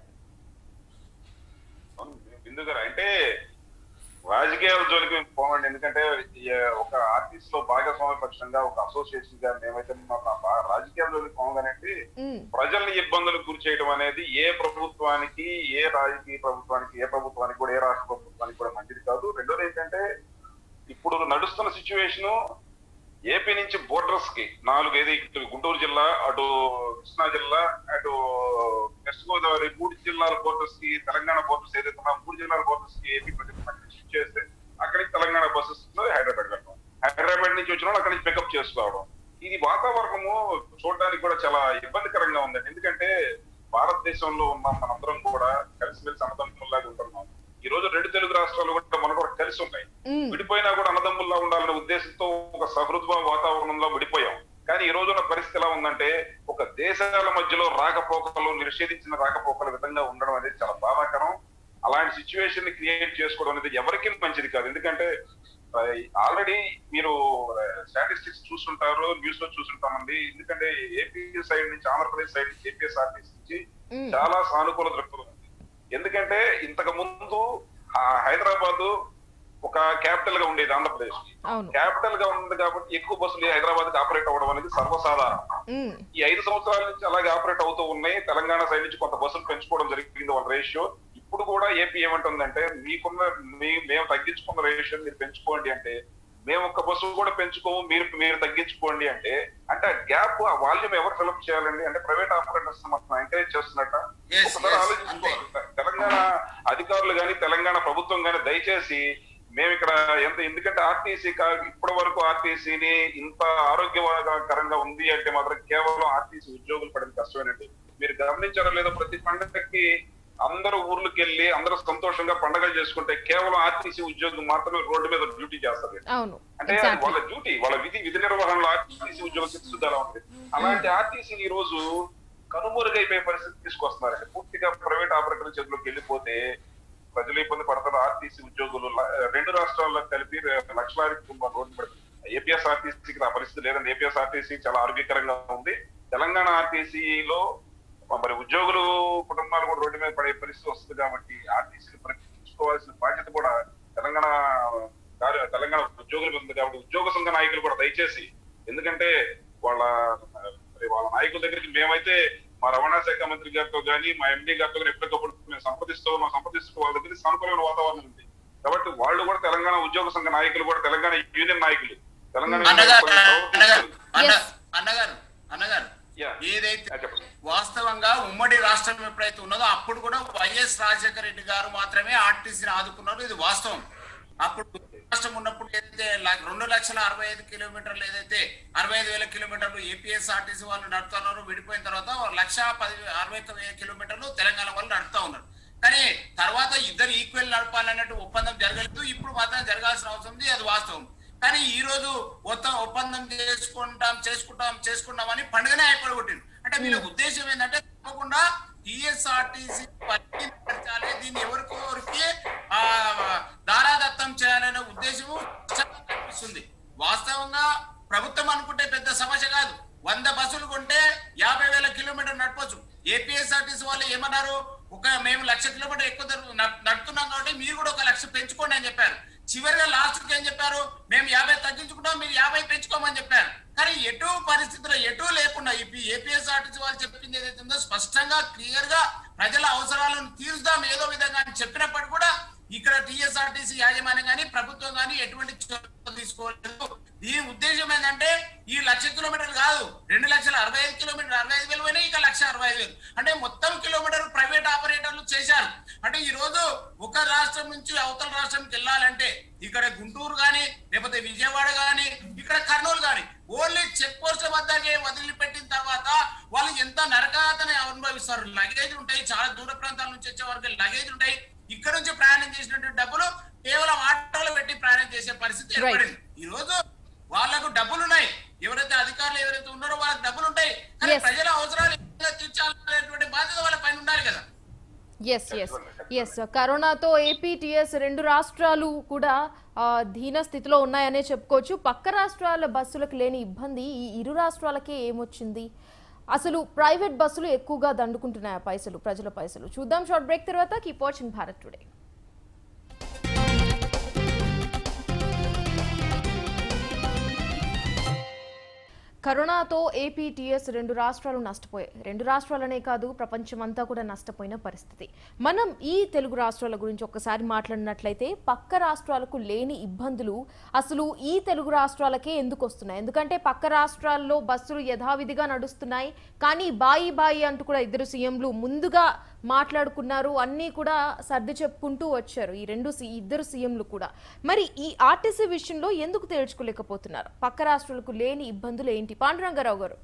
అవును, బిందు గారు అంటే రాజకీయాల జోలికి మేము పోమండి ఎందుకంటే ఈ ఒక ఆర్టిస్ట్ లో భాగస్వామ్య పక్షంగా ఒక అసోసియేషన్ గా మేమైతే మా మా రాజకీయాల జోలికి పోగానంటే ఉమ్, ప్రజల్ని ఇబ్బందులకు గురి చేయడం అనేది ఏ ప్రభుత్వానికి ఏ రాజకీయ ప్రభుత్వానికి ఏ ప్రభుత్వానికి కూడా ఏ రాష్ట్ర ప్రభుత్వానికి కూడా మంచిది కాదు రెండోది ఏంటంటే ఇప్పుడు నడుస్తున్న సిచ్యువేషన్ ఏపీ నుంచి బోర్డర్స్ కి నాలుగు ఏది ఇటు గుంటూరు జిల్లా అటు కృష్ణా జిల్లా అటు వెస్ట్ గోదావరి మూడు జిల్లాల బోర్డర్స్ కి తెలంగాణ బోర్డర్స్ ఏదైతే ఉన్నాయో మూడు జిల్లాల బోర్డర్స్ కి ఏపీ ప్రజలు షిఫ్ట్ చేస్తే అక్కడి నుంచి తెలంగాణ బస్సెస్ హైదరాబాద్ వెళ్ళడం హైదరాబాద్ నుంచి వచ్చిన వాళ్ళు అక్కడి నుంచి పికప్ చేసుకోవడం ఇది వాతావరణము చూడడానికి కూడా చాలా ఇబ్బందికరంగా ఉందండి ఎందుకంటే భారతదేశంలో ఉన్న మనందరం కూడా కలిసిమెలిసి అన్నదమ్ముల్లాగా ఉంటున్నాం ఈ రోజు రెండు తెలుగు రాష్ట్రాలు కూడా మనకు కూడా కలిసి ఉన్నాయి ఉమ్, విడిపోయినా కూడా అన్నదమ్ముల్లా ఉండాలనే ఉద్దేశంతో ఒక సహృద్భావ వాతావరణంలో విడిపోయాం కానీ ఈ రోజున్న పరిస్థితి ఎలా ఉందంటే ఒక దేశాల మధ్యలో రాకపోకలు నిషేధించిన రాకపోకల విధంగా ఉండడం అనేది చాలా బాధాకరం అలాంటి సిచ్యువేషన్ ని క్రియేట్ చేసుకోవడం అనేది ఎవరికి మంచిది కాదు ఎందుకంటే ఆల్రెడీ మీరు స్టాటిస్టిక్స్ చూస్తుంటారు న్యూస్ లో చూస్తుంటామండి ఎందుకంటే ఏపీ సైడ్ నుంచి ఆంధ్రప్రదేశ్ సైడ్ నుంచి ఏపీఎస్ఆర్టీసీ నుంచి ఉమ్, చాలా సానుకూల దృక్పథం ఉంది ఎందుకంటే ఇంతకు ముందు ఆ హైదరాబాద్ ఒక క్యాపిటల్ గా ఉండేది ఆంధ్రప్రదేశ్ అవును క్యాపిటల్ గా ఉంది కాబట్టి ఎక్కువ బస్సులు హైదరాబాద్ కి ఆపరేట్ అవ్వడం అనేది సర్వసాధారణం ఉమ్, ఈ ఐదు సంవత్సరాల నుంచి అలాగే ఆపరేట్ అవుతూ ఉన్నాయి తెలంగాణ సైడ్ నుంచి కొంత బస్సులు పెంచుకోవడం జరిగింది వాళ్ళ రేషియో ఇప్పుడు కూడా ఏపీ ఏమంటుందంటే మీకున్న మీ మేము తగ్గించుకున్న రేషియో మీరు పెంచుకోండి అంటే మేము ఒక్క బస్సు కూడా పెంచుకోము మీరు మీరు తగ్గించుకోండి అంటే అంటే ఆ గ్యాప్ ఆ వాల్యూమ్ ఎవరు ఫిలప్ చేయాలండి అంటే ప్రైవేట్ ఆపరేటర్స్ మనం ఎంకరేజ్ చేస్తున్నట్ట Yes, ఒకసారి yes, ఆలోచించుకోవాలి తెలంగాణ అధికారులు గాని తెలంగాణ ప్రభుత్వం గాని దయచేసి మేము ఇక్కడ ఎంత ఎందుకంటే ఆర్టీసీ ఇప్పటి వరకు ఆర్టీసీని ఇంత ఆరోగ్యకరంగా ఉంది అంటే మాత్రం కేవలం ఆర్టీసీ ఉద్యోగులు పడిన కష్టమేనండి మీరు గమనించారో లేదో ప్రతి పండగకి అందరూ ఊర్లకు వెళ్ళి అందరూ సంతోషంగా పండగలు చేసుకుంటే కేవలం ఆర్టీసీ ఉద్యోగులు మాత్రమే రోడ్డు మీద డ్యూటీ చేస్తారు అవును అంటే అది ఎగ్జాక్ట్లీ వాళ్ళ డ్యూటీ వాళ్ళ విధి విధి నిర్వహణలో ఆర్టీసీ ఉద్యోగ చిత్తశుద్ధి అలా ఉంది అలాంటి ఆర్టీసీని ఈ రోజు కనుమరుగైపోయే పరిస్థితి తీసుకొస్తున్నారండి పూర్తిగా ప్రైవేట్ ఆపరేటర్ల చేతిలోకి వెళ్ళిపోతే ప్రజలు ఇబ్బంది పడతారు ఆర్టీసీ ఉద్యోగులు ల- రెండు రాష్ట్రాల్లో కలిపి లక్షలాది కుటుంబాలు రోడ్డు పడుతుంది ఏపీఎస్ ఆర్టీసీకి ఆ పరిస్థితి లేదండి ఏపీఎస్ ఆర్టీసీ చాలా ఆరోగ్యకరంగా ఉంది తెలంగాణ ఆర్టీసీలో మరి ఉద్యోగులు కుటుంబాలు కూడా రోడ్డు మీద పడే పరిస్థితి వస్తుంది కాబట్టి ఆర్టీసీని పరీక్షించుకోవాల్సిన బాధ్యత కూడా తెలంగాణ కార్య- తెలంగాణ ఉద్యోగుల మీద ఉంది కాబట్టి ఉద్యోగ సంఘ నాయకులు కూడా దయచేసి ఎందుకంటే వాళ్ళ మరి వాళ్ళ నాయకుల దగ్గరికి మేమైతే మా రవాణా శాఖ మంత్రి గారితో కానీ మా ఎండీ గారితో కానీ ఎప్పటికప్పుడు మేము సంప్రదిస్తూ ఉన్నాం సంప్రదిస్తూ వాళ్ళ దగ్గర సానుకూలమైన వాతావరణం ఉంది కాబట్టి వాళ్ళు కూడా తెలంగాణ ఉద్యోగ సంఘ నాయకులు కూడా తెలంగాణ యూనియన్ నాయకులు తెలంగాణ అన్నగారు అన్నగారు అన్న Yes. అన్నగారు అన్నగారు Yeah. ఏదైతే Yeah, చెప్పండి. వాస్తవంగా ఉమ్మడి రాష్ట్రం ఎప్పుడైతే ఉన్నదో అప్పుడు కూడా వైఎస్ రాజశేఖర రెడ్డి గారు మాత్రమే ఆర్టీసీని ఆదుకున్నారు ఇది వాస్తవం అప్పుడు రాష్ట్రం ఉన్నప్పుడు ఏదైతే ల- రెండు లక్షల అరవై ఐదు కిలోమీటర్లు ఏదైతే అరవై ఐదు వేల కిలోమీటర్లు ఏపీఎస్ ఆర్టీసీ వాళ్ళు నడుపుతున్నారు విడిపోయిన తర్వాత లక్ష పది అరవై ఒక్క వేల కిలోమీటర్లు తెలంగాణ వాళ్ళు నడుపుతా ఉన్నారు కానీ తర్వాత ఇద్దరు ఈక్వల్ నడపాలన్నట్టు ఒప్పందం జరగలేదు ఇప్పుడు మాత్రం జరగాల్సిన అవసరం ఉంది అది వాస్తవం కానీ ఈ రోజు మొత్తం ఒప్పందం చేసుకుంటాం చేసుకుంటాం చేసుకుంటాం అని పండుగనే అయిపోగొట్టింది అంటే వీళ్ళ ఉద్దేశం ఏంటంటే తప్పకుండా టిఎస్ఆర్టీసీ పరిపాలించాలి దీన్ని ఎవరికొరికి ఆ దారాదత్తం చేయాలనే ఉద్దేశము స్పష్టంగా కనిపిస్తుంది వాస్తవంగా ప్రభుత్వం అనుకుంటే పెద్ద సమస్య కాదు వంద బస్సులు కొంటే యాభై వేల కిలోమీటర్ నడపచ్చు ఏపీఎస్ఆర్టీసీ వాళ్ళు ఏమన్నారు ఒక మేము లక్ష కిలోమీటర్ ఎక్కువ దూరం నడ్- నడుపుతున్నాం కాబట్టి మీరు కూడా ఒక లక్ష పెంచుకోండి అని చెప్పారు చివరిగా లాస్ట్ ఏం చెప్పారు మేము యాభై తగ్గించుకుంటాం మీరు యాభై పెంచుకోమని చెప్పారు కానీ ఎటు పరిస్థితుల్లో ఎటు లేకుండా ఏపీఎస్ఆర్టీసీ వాళ్ళు చెప్పింది ఏదైతే ఉందో స్పష్టంగా క్లియర్ గా ప్రజల అవసరాలను తీర్చుదాం ఏదో విధంగా అని చెప్పినప్పటికీ కూడా ఇక్కడ టీఎస్ఆర్టీసీ యాజమాన్యం కానీ ప్రభుత్వం కానీ ఎటువంటి చొరవ తీసుకోలేదు దీని ఉద్దేశం ఏంటంటే ఈ లక్ష కిలోమీటర్లు కాదు రెండు లక్షల అరవై ఐదు కిలోమీటర్ అరవై ఐదు వేలు పోయినాయి ఇక లక్ష అరవై ఐదు వేలు అంటే మొత్తం కిలోమీటర్ ప్రైవేట్ ఆపరేటర్లు చేశారు అంటే ఈ రోజు ఒక రాష్ట్రం నుంచి అవతల రాష్ట్రంకి వెళ్ళాలంటే ఇక్కడ గుంటూరు కానీ లేకపోతే విజయవాడ కానీ ఇక్కడ కర్నూలు కానీ ఓన్లీ చెక్ పోస్ట్ వద్దకే వదిలిపెట్టిన తర్వాత వాళ్ళు ఎంత నరకాతని అనుభవిస్తారు లగేజ్ ఉంటాయి చాలా దూర ప్రాంతాల నుంచి వచ్చే వరకు లగేజ్ ఉంటాయి ఇక్కడ నుంచి ప్రయాణం చేసినటువంటి డబ్బులు కేవలం ఆటోలో పెట్టి ప్రయాణం చేసే పరిస్థితి Right. ఏర్పడింది ఈ రోజు వాళ్ళకు డబ్బులు ఉన్నాయి ఎవరైతే అధికారులు ఎవరైతే ఉన్నారో వాళ్ళకి డబ్బులు ఉంటాయి కానీ Yes. ప్రజల అవసరాలు ఏ విధంగా తీర్చాలనేటువంటి బాధ్యత వాళ్ళ పైన ఉండాలి కదా ఎస్ ఎస్ ఎస్ కరోనాతో ఏపీటీఎస్ రెండు రాష్ట్రాలు కూడా ఆ, దీన స్థితిలో ఉన్నాయనే చెప్పుకోవచ్చు పక్క రాష్ట్రాల బస్సులకు లేని ఇబ్బంది ఈ ఇరు రాష్ట్రాలకే ఏమొచ్చింది అసలు ప్రైవేట్ బస్సులు ఎక్కువగా దండుకుంటున్నాయి ఆ పైసలు ప్రజల పైసలు చూద్దాం షార్ట్ బ్రేక్ తర్వాత కీప్ వాచింగ్ భారత్ టుడే కరోనాతో ఏపీటీఎస్ రెండు రాష్ట్రాలు నష్టపోయాయి రెండు రాష్ట్రాలనే కాదు ప్రపంచమంతా కూడా నష్టపోయిన పరిస్థితి మనం ఈ తెలుగు రాష్ట్రాల గురించి ఒక్కసారి మాట్లాడినట్లయితే పక్క రాష్ట్రాలకు లేని ఇబ్బందులు అసలు ఈ తెలుగు రాష్ట్రాలకే ఎందుకు వస్తున్నాయి ఎందుకంటే పక్క రాష్ట్రాల్లో బస్సులు యథావిధిగా నడుస్తున్నాయి కానీ బాయి బాయి అంటూ కూడా ఇద్దరు సీఎంలు ముందుగా మాట్లాడుకున్నారు అన్నీ కూడా సర్ది చెప్పుకుంటూ వచ్చారు ఈ రెండు సి- ఇద్దరు సీఎంలు కూడా మరి ఈ ఆర్టీసీ విషయంలో ఎందుకు తేల్చుకోలేకపోతున్నారు పక్క రాష్ట్రాలకు లేని ఇబ్బందులు ఏంటి పాండురంగారావు గారు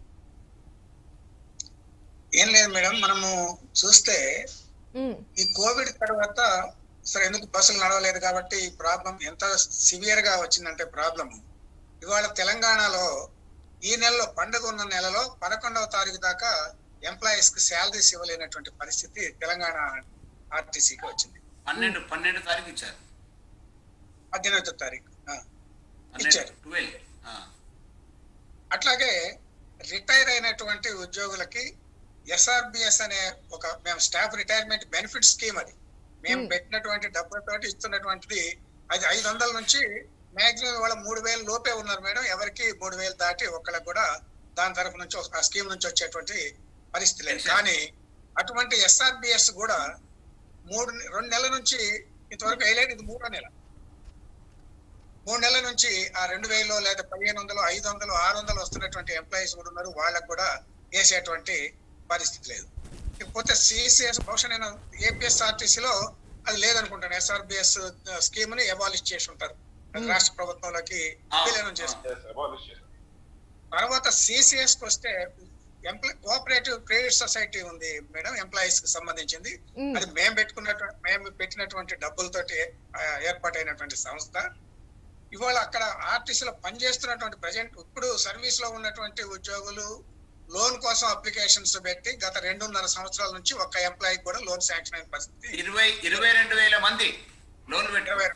ఏం లేదు మేడం మనము చూస్తే ఉమ్, ఈ కోవిడ్ తర్వాత సరే ఎందుకు బస్సులు నడవలేదు కాబట్టి ఈ ప్రాబ్లం ఎంత సివియర్ గా వచ్చిందంటే ప్రాబ్లం ఇవాళ తెలంగాణలో ఈ నెలలో పండుగ ఉన్న నెలలో పదకొండవ తారీఖు దాకా ఎంప్లాయీస్ కి శాలరీస్ ఇవ్వలేనటువంటి పరిస్థితి తెలంగాణ ఆర్టీసీకి వచ్చింది పన్నెండు పన్నెండు తారీఖు ఇచ్చారు పద్దెనిమిదో తారీఖు ఆ. పన్నెండు ఇచ్చారు. ట్వెల్వ్ అట్లాగే రిటైర్ అయినటువంటి ఉద్యోగులకి ఎస్ఆర్బిఎస్ అనే ఒక మేము స్టాఫ్ రిటైర్మెంట్ బెనిఫిట్ స్కీమ్ అది మేము Hmm. పెట్టినటువంటి డబ్బులతోటి ఇస్తున్నటువంటిది అది ఐదు వందల నుంచి మాక్సిమం వాళ్ళ మూడు వేలు లోపే ఉన్నారు మేడం ఎవరికి మూడు వేలు దాటి ఒక్కళ్ళకి కూడా దాని తరఫు నుంచి ఆ స్కీమ్ నుంచి వచ్చేటువంటి పరిస్థితి లేదు Yes, sir. కానీ అటువంటి ఎస్ఆర్బిఎస్ కూడా మూడు రెండు నెలల నుంచి ఇంతవరకు వేయలేదు ఇది మూడో నెల మూడు నెలల నుంచి ఆ రెండు వేలు లేదా పదిహేను వందలు ఐదు వందలు ఆరు వందలు వస్తున్నటువంటి ఎంప్లాయీస్ కూడా ఉన్నారు వాళ్ళకు కూడా వేసేటువంటి పరిస్థితి లేదు ఇకపోతే సిసిఎస్ బహుశా నేను ఏపీఎస్ఆర్టీసీలో అది లేదనుకుంటాను ఎస్ఆర్బిఎస్ స్కీమ్ ని ఎవాలిష్ చేసి ఉంటారు అది రాష్ట్ర ప్రభుత్వంలోకి ఆ, విలీనం చేస్తారు Yes, abolish చేశారు. తర్వాత సిసిఎస్ కి వస్తే ఎంప్లాయ్ కోఆపరేటివ్ క్రెడిట్ సొసైటీ ఉంది మేడం ఎంప్లాయీస్ కి సంబంధించింది మ్మ్. అది మేము పెట్టుకున్నటువంటి మేము పెట్టినటువంటి డబ్బులతోటి ఆ, ఏర్పాటైనటువంటి సంస్థ ఇవాళ అక్కడ ఆర్టీసీలో పనిచేస్తున్నటువంటి ప్రజెంట్ ఇప్పుడు సర్వీస్ లో ఉన్నటువంటి ఉద్యోగులు లోన్ కోసం అప్లికేషన్స్ పెట్టి గత రెండున్నర సంవత్సరాల నుంచి ఒక్క ఎంప్లాయీ కూడా లోన్ శాంక్షన్ అయిన పరిస్థితి ఇరవై ఇరవై రెండు వేల మంది లోన్ పెట్టారు ఇరవై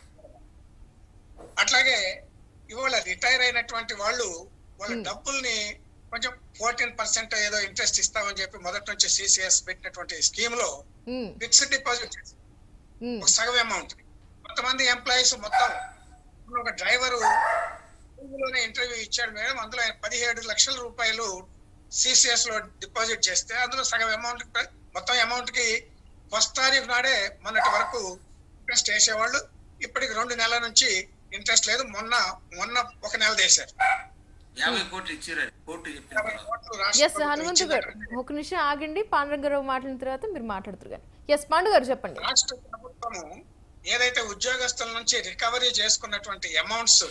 అట్లాగే ఇవాళ రిటైర్ అయినటువంటి వాళ్ళు వాళ్ళ డబ్బుల్ని కొంచెం ఫోర్టీన్ పర్సెంట్ ఏదో ఇంట్రెస్ట్ ఇస్తామని చెప్పి మొదటి నుంచి సిసిఎస్ పెట్టినటువంటి స్కీమ్ లో ఉమ్, ఫిక్స్డ్ డిపాజిట్ ఉమ్, ఒక సగం అమౌంట్ కొంతమంది ఎంప్లాయీస్ మొత్తం ఇప్పుడు ఒక డ్రైవరు లోనే ఇంటర్వ్యూ ఇచ్చాడు మేడం అందులో ఆయన పదిహేడు లక్షల రూపాయలు సిసిఎస్ లో డిపాజిట్ చేస్తే అందులో సగం అమౌంట్ మొత్తం అమౌంట్ కి ఫస్ట్ తారీఖు నాడే మొన్నటి వరకు ఇంట్రెస్ట్ వేసేవాళ్ళు ఇప్పటికి రెండు నెలల నుంచి ఇంట్రెస్ట్ లేదు మొన్న మొన్న ఒక నెల వేశారు యాభై కోట్లు ఇచ్చారు కోర్టు చెప్పిన యాభై తర్వాత. కోట్లు రాష్ట్ర ఎస్ ప్రభుత్వం హనుమంతు గారు ఇచ్చిందంటే ఒక నిమిషం ఆగండి పాండురంగారావు మాట్లాడిన తర్వాత మీరు మాట్లాడుతారు కానీ ఎస్ పాండు గారు చెప్పండి రాష్ట్ర ప్రభుత్వము ఏదైతే ఉద్యోగస్తుల నుంచి రికవరీ చేసుకున్నటువంటి అమౌంట్స్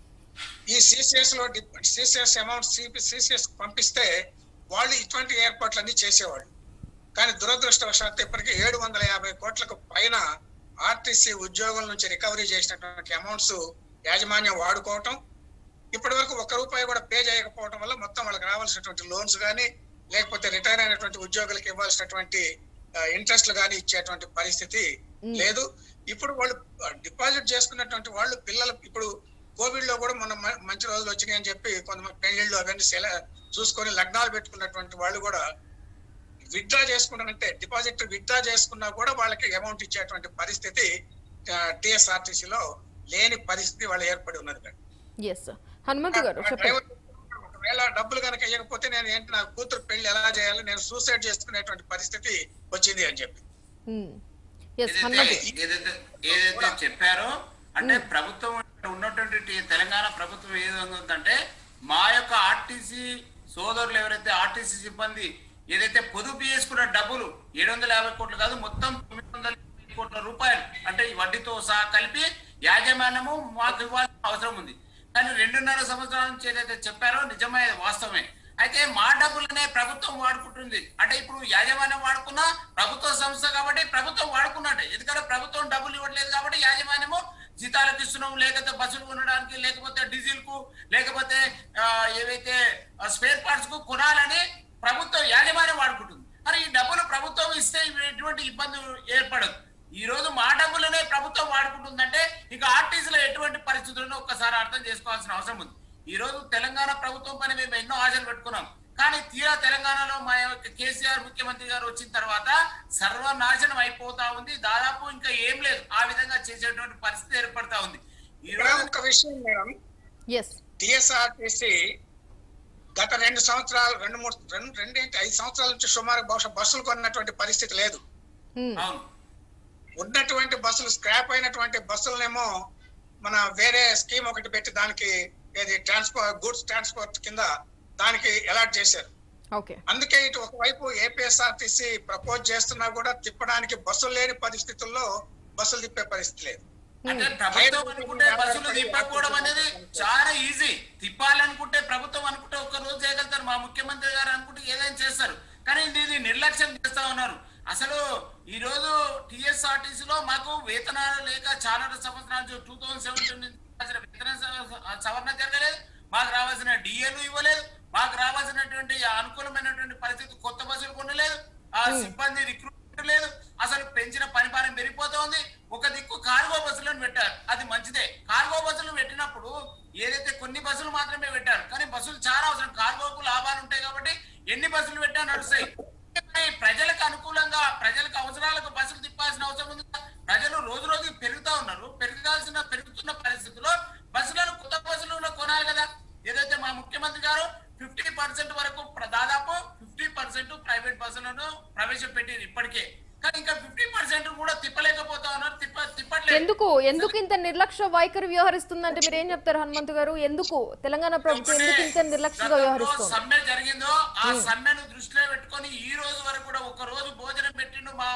ఈ సిసిఎస్ లో సిసిఎస్ అమౌంట్ సిసిఎస్ పంపిస్తే వాళ్ళు ఇటువంటి ఏర్పాట్లన్నీ చేసేవాళ్ళు కానీ దురదృష్టవశాత్తు ఇప్పటికీ ఏడు వందల యాభై కోట్లకు పైన ఆర్టీసీ ఉద్యోగుల నుంచి రికవరీ చేసినటువంటి అమౌంట్స్ యాజమాన్యం వాడుకోవటం ఇప్పటి వరకు ఒక్క రూపాయి కూడా పే చేయకపోవడం వల్ల మొత్తం వాళ్ళకి రావాల్సినటువంటి లోన్స్ కానీ లేకపోతే రిటైర్ అయినటువంటి ఉద్యోగులకు ఇవ్వాల్సినటువంటి ఇంట్రెస్ట్లు కానీ ఇచ్చేటువంటి పరిస్థితి లేదు ఇప్పుడు వాళ్ళు డిపాజిట్ చేసుకున్నటువంటి వాళ్ళు పిల్లలు ఇప్పుడు కోవిడ్ లో కూడా మొన్న మ- మంచి రోజులు వచ్చినాయి అని చెప్పి కొంతమంది పెళ్లిళ్ళు అవన్నీ సెల చూసుకొని లగ్నాలు పెట్టుకున్నటువంటి వాళ్ళు కూడా విత్డ్రా చేసుకున్నారంటే డిపాజిట్ విత్డ్రా చేసుకున్నా కూడా వాళ్ళకి అమౌంట్ ఇచ్చేటువంటి పరిస్థితి టిఎస్ఆర్టీసీ లో లేని పరిస్థితి వాళ్ళు ఏర్పడి ఉన్నది మేడం. ఎస్ హనుమంతు గారు ఆ చెప్పండి డ్రైవర్ ఒకవేళ డబ్బులు కనుక ఇవ్వకపోతే నేను ఏంటి నా కూతురు పెళ్లి ఎలా చేయాలి నేను సూసైడ్ చేసుకునేటువంటి పరిస్థితి వచ్చింది అని చెప్పి ఎస్ ఏదైతే హనుమంతు ఏదైతే ఏదైతే చెప్పారో అంటే ప్రభుత్వం ఉన్నటువంటి టీ- తెలంగాణ ప్రభుత్వం ఏ విధంగా ఉందంటే మా యొక్క ఆర్టీసీ సోదరులు ఎవరైతే ఆర్టీసీ సిబ్బంది ఏదైతే పొదుపు చేసుకున్న డబ్బులు ఏడు వందల యాభై కోట్లు కాదు మొత్తం తొమ్మిది వందల యాభై కోట్ల రూపాయలు అంటే ఈ వడ్డీతో సహా కలిపి యాజమాన్యము మాకు ఇవ్వాల్సిన అవసరం ఉంది కానీ రెండున్నర సంవత్సరాల నుంచి ఏదైతే చెప్పారో నిజమే వాస్తవమే అయితే మా డబ్బులనే ప్రభుత్వం వాడుకుంటుంది అంటే ఇప్పుడు యాజమాన్యం వాడుకున్నా ప్రభుత్వ సంస్థ కాబట్టి ప్రభుత్వం వాడుకున్నట్టే ఎందుకంటే ప్రభుత్వం డబ్బులు ఇవ్వట్లేదు కాబట్టి యాజమాన్యము జీతాలకు ఇస్తున్నాం లేకపోతే బస్సులు కొనడానికి లేకపోతే డీజిల్ కు లేకపోతే ఆ, ఏవైతే స్పేర్ పార్ట్స్ కు కొనాలని ప్రభుత్వం యాజమాన్యం వాడుకుంటుంది మరి ఈ డబ్బులు ప్రభుత్వం ఇస్తే ఎటువంటి ఇబ్బంది ఏర్పడదు ఈ రోజు మా డబ్బులనే ప్రభుత్వం వాడుకుంటుందంటే ఇక ఆర్టీసీలో ఎటువంటి పరిస్థితులను ఒక్కసారి అర్థం చేసుకోవాల్సిన అవసరం ఉంది ఈ రోజు తెలంగాణ ప్రభుత్వం పని మేము ఎన్నో ఆశలు పెట్టుకున్నాం కానీ తీరా తెలంగాణలో మా యొక్క కేసీఆర్ ముఖ్యమంత్రి గారు వచ్చిన తర్వాత సర్వనాశనం అయిపోతా ఉంది దాదాపు ఇంకా ఏం లేదు ఆ విధంగా చేసేటువంటి పరిస్థితి ఏర్పడతా ఉంది ఈ ఇక్కడ రోజు ఒక విషయం మేడం ఎస్ టిఎస్ఆర్టీసీ గత రెండు సంవత్సరాలు రెండు మూడు రెండు రెండేంటి ఐదు సంవత్సరాల నుంచి సుమారు బహుశా బస్సులు కొన్నటువంటి పరిస్థితి లేదు అవును ఉన్నటువంటి బస్సులు స్క్రాప్ అయినటువంటి బస్సులనేమో మన వేరే స్కీమ్ ఒకటి పెట్టి దానికి ఏది ట్రాన్స్పోర్ట్ గూడ్స్ ట్రాన్స్పోర్ట్ కింద దానికి అలాట్ చేశారు ఓకే అందుకే ఇటు ఒకవైపు ఏపీఎస్ఆర్టీసీ ప్రపోజ్ చేస్తున్నా కూడా తిప్పడానికి బస్సులు లేని పరిస్థితుల్లో బస్సులు తిప్పే పరిస్థితి లేదు అంటే ప్రభుత్వం అనుకుంటే బస్సులు తిప్పకపోవడం అనేది చాలా ఈజీ తిప్పాలనుకుంటే ప్రభుత్వం అనుకుంటే ఒక్క రోజు చేయగలుగుతారు మా ముఖ్యమంత్రి గారు అనుకుంటే ఏదైనా చేస్తారు కానీ దీన్ని నిర్లక్ష్యం చేస్తా ఉన్నారు అసలు ఈ రోజు టిఎస్ఆర్టీసీ లో మాకు వేతనాలు లేక చాలా సంవత్సరాల నుంచి టూ థౌసండ్ సెవెంటీన్ నుంచి రావాల్సిన వేతన స- సవరణ జరగలేదు మాకు రావాల్సిన డిఏలు ఇవ్వలేదు మాకు రావాల్సినటువంటి అనుకూలమైనటువంటి పరిస్థితి కొత్త బస్సులు కొనలేదు ఆ సిబ్బంది రిక్రూట్మెంట్ లేదు అసలు పెంచిన పని భారం పెరిగిపోతా ఉంది ఒక దిక్కు కార్గో బస్సులను పెట్టారు అది మంచిదే కార్గో బస్సులు పెట్టినప్పుడు ఏదైతే కొన్ని బస్సులు మాత్రమే పెట్టారు కానీ బస్సులు చాలా అవసరం కార్గోకు లాభాలు ఉంటాయి కాబట్టి ఎన్ని బస్సులు పెట్టా నడుస్తాయి మరి ప్రజలకు అనుకూలంగా ప్రజలకు అవసరాలకు బస్సులు తిప్పాల్సిన అవసరం ఉంది కదా? ప్రజలు రోజు రోజు పెరుగుతా ఉన్నారు పెరగాల్సిన పెరుగుతున్న పరిస్థితుల్లో బస్సులను కొత్త బస్సులను కొనాలి కదా ఏదైతే మా ముఖ్యమంత్రి గారు ఫిఫ్టీ పర్సెంట్ వరకు ప్ర- దాదాపు ఫిఫ్టీ పర్సెంట్ ప్రైవేట్ బస్సులను ప్రవేశపెట్టారు ఇప్పటికే కానీ ఇంకా ఫిఫ్టీ పర్సెంట్ కూడా తిప్పలేకపోతా ఉన్నారు తిప్ప తిప్పట్లేదు ఎందుకు ఎందుకు ఇంత నిర్లక్ష్య వైఖరి వ్యవహరిస్తుందంటే మీరు ఏం చెప్తారు హనుమంతు గారు ఎందుకు తెలంగాణ ప్రభుత్వం ఎందుకు ఇంత నిర్లక్ష్యంగా గతంలో వ్యవహరిస్తుంది సమ్మె జరిగిందో ఆ సమ్మెను దృష్టిలో పెట్టుకొని ఈ రోజు వరకు కూడా ఒక రోజు భోజనం పెట్టిండు మా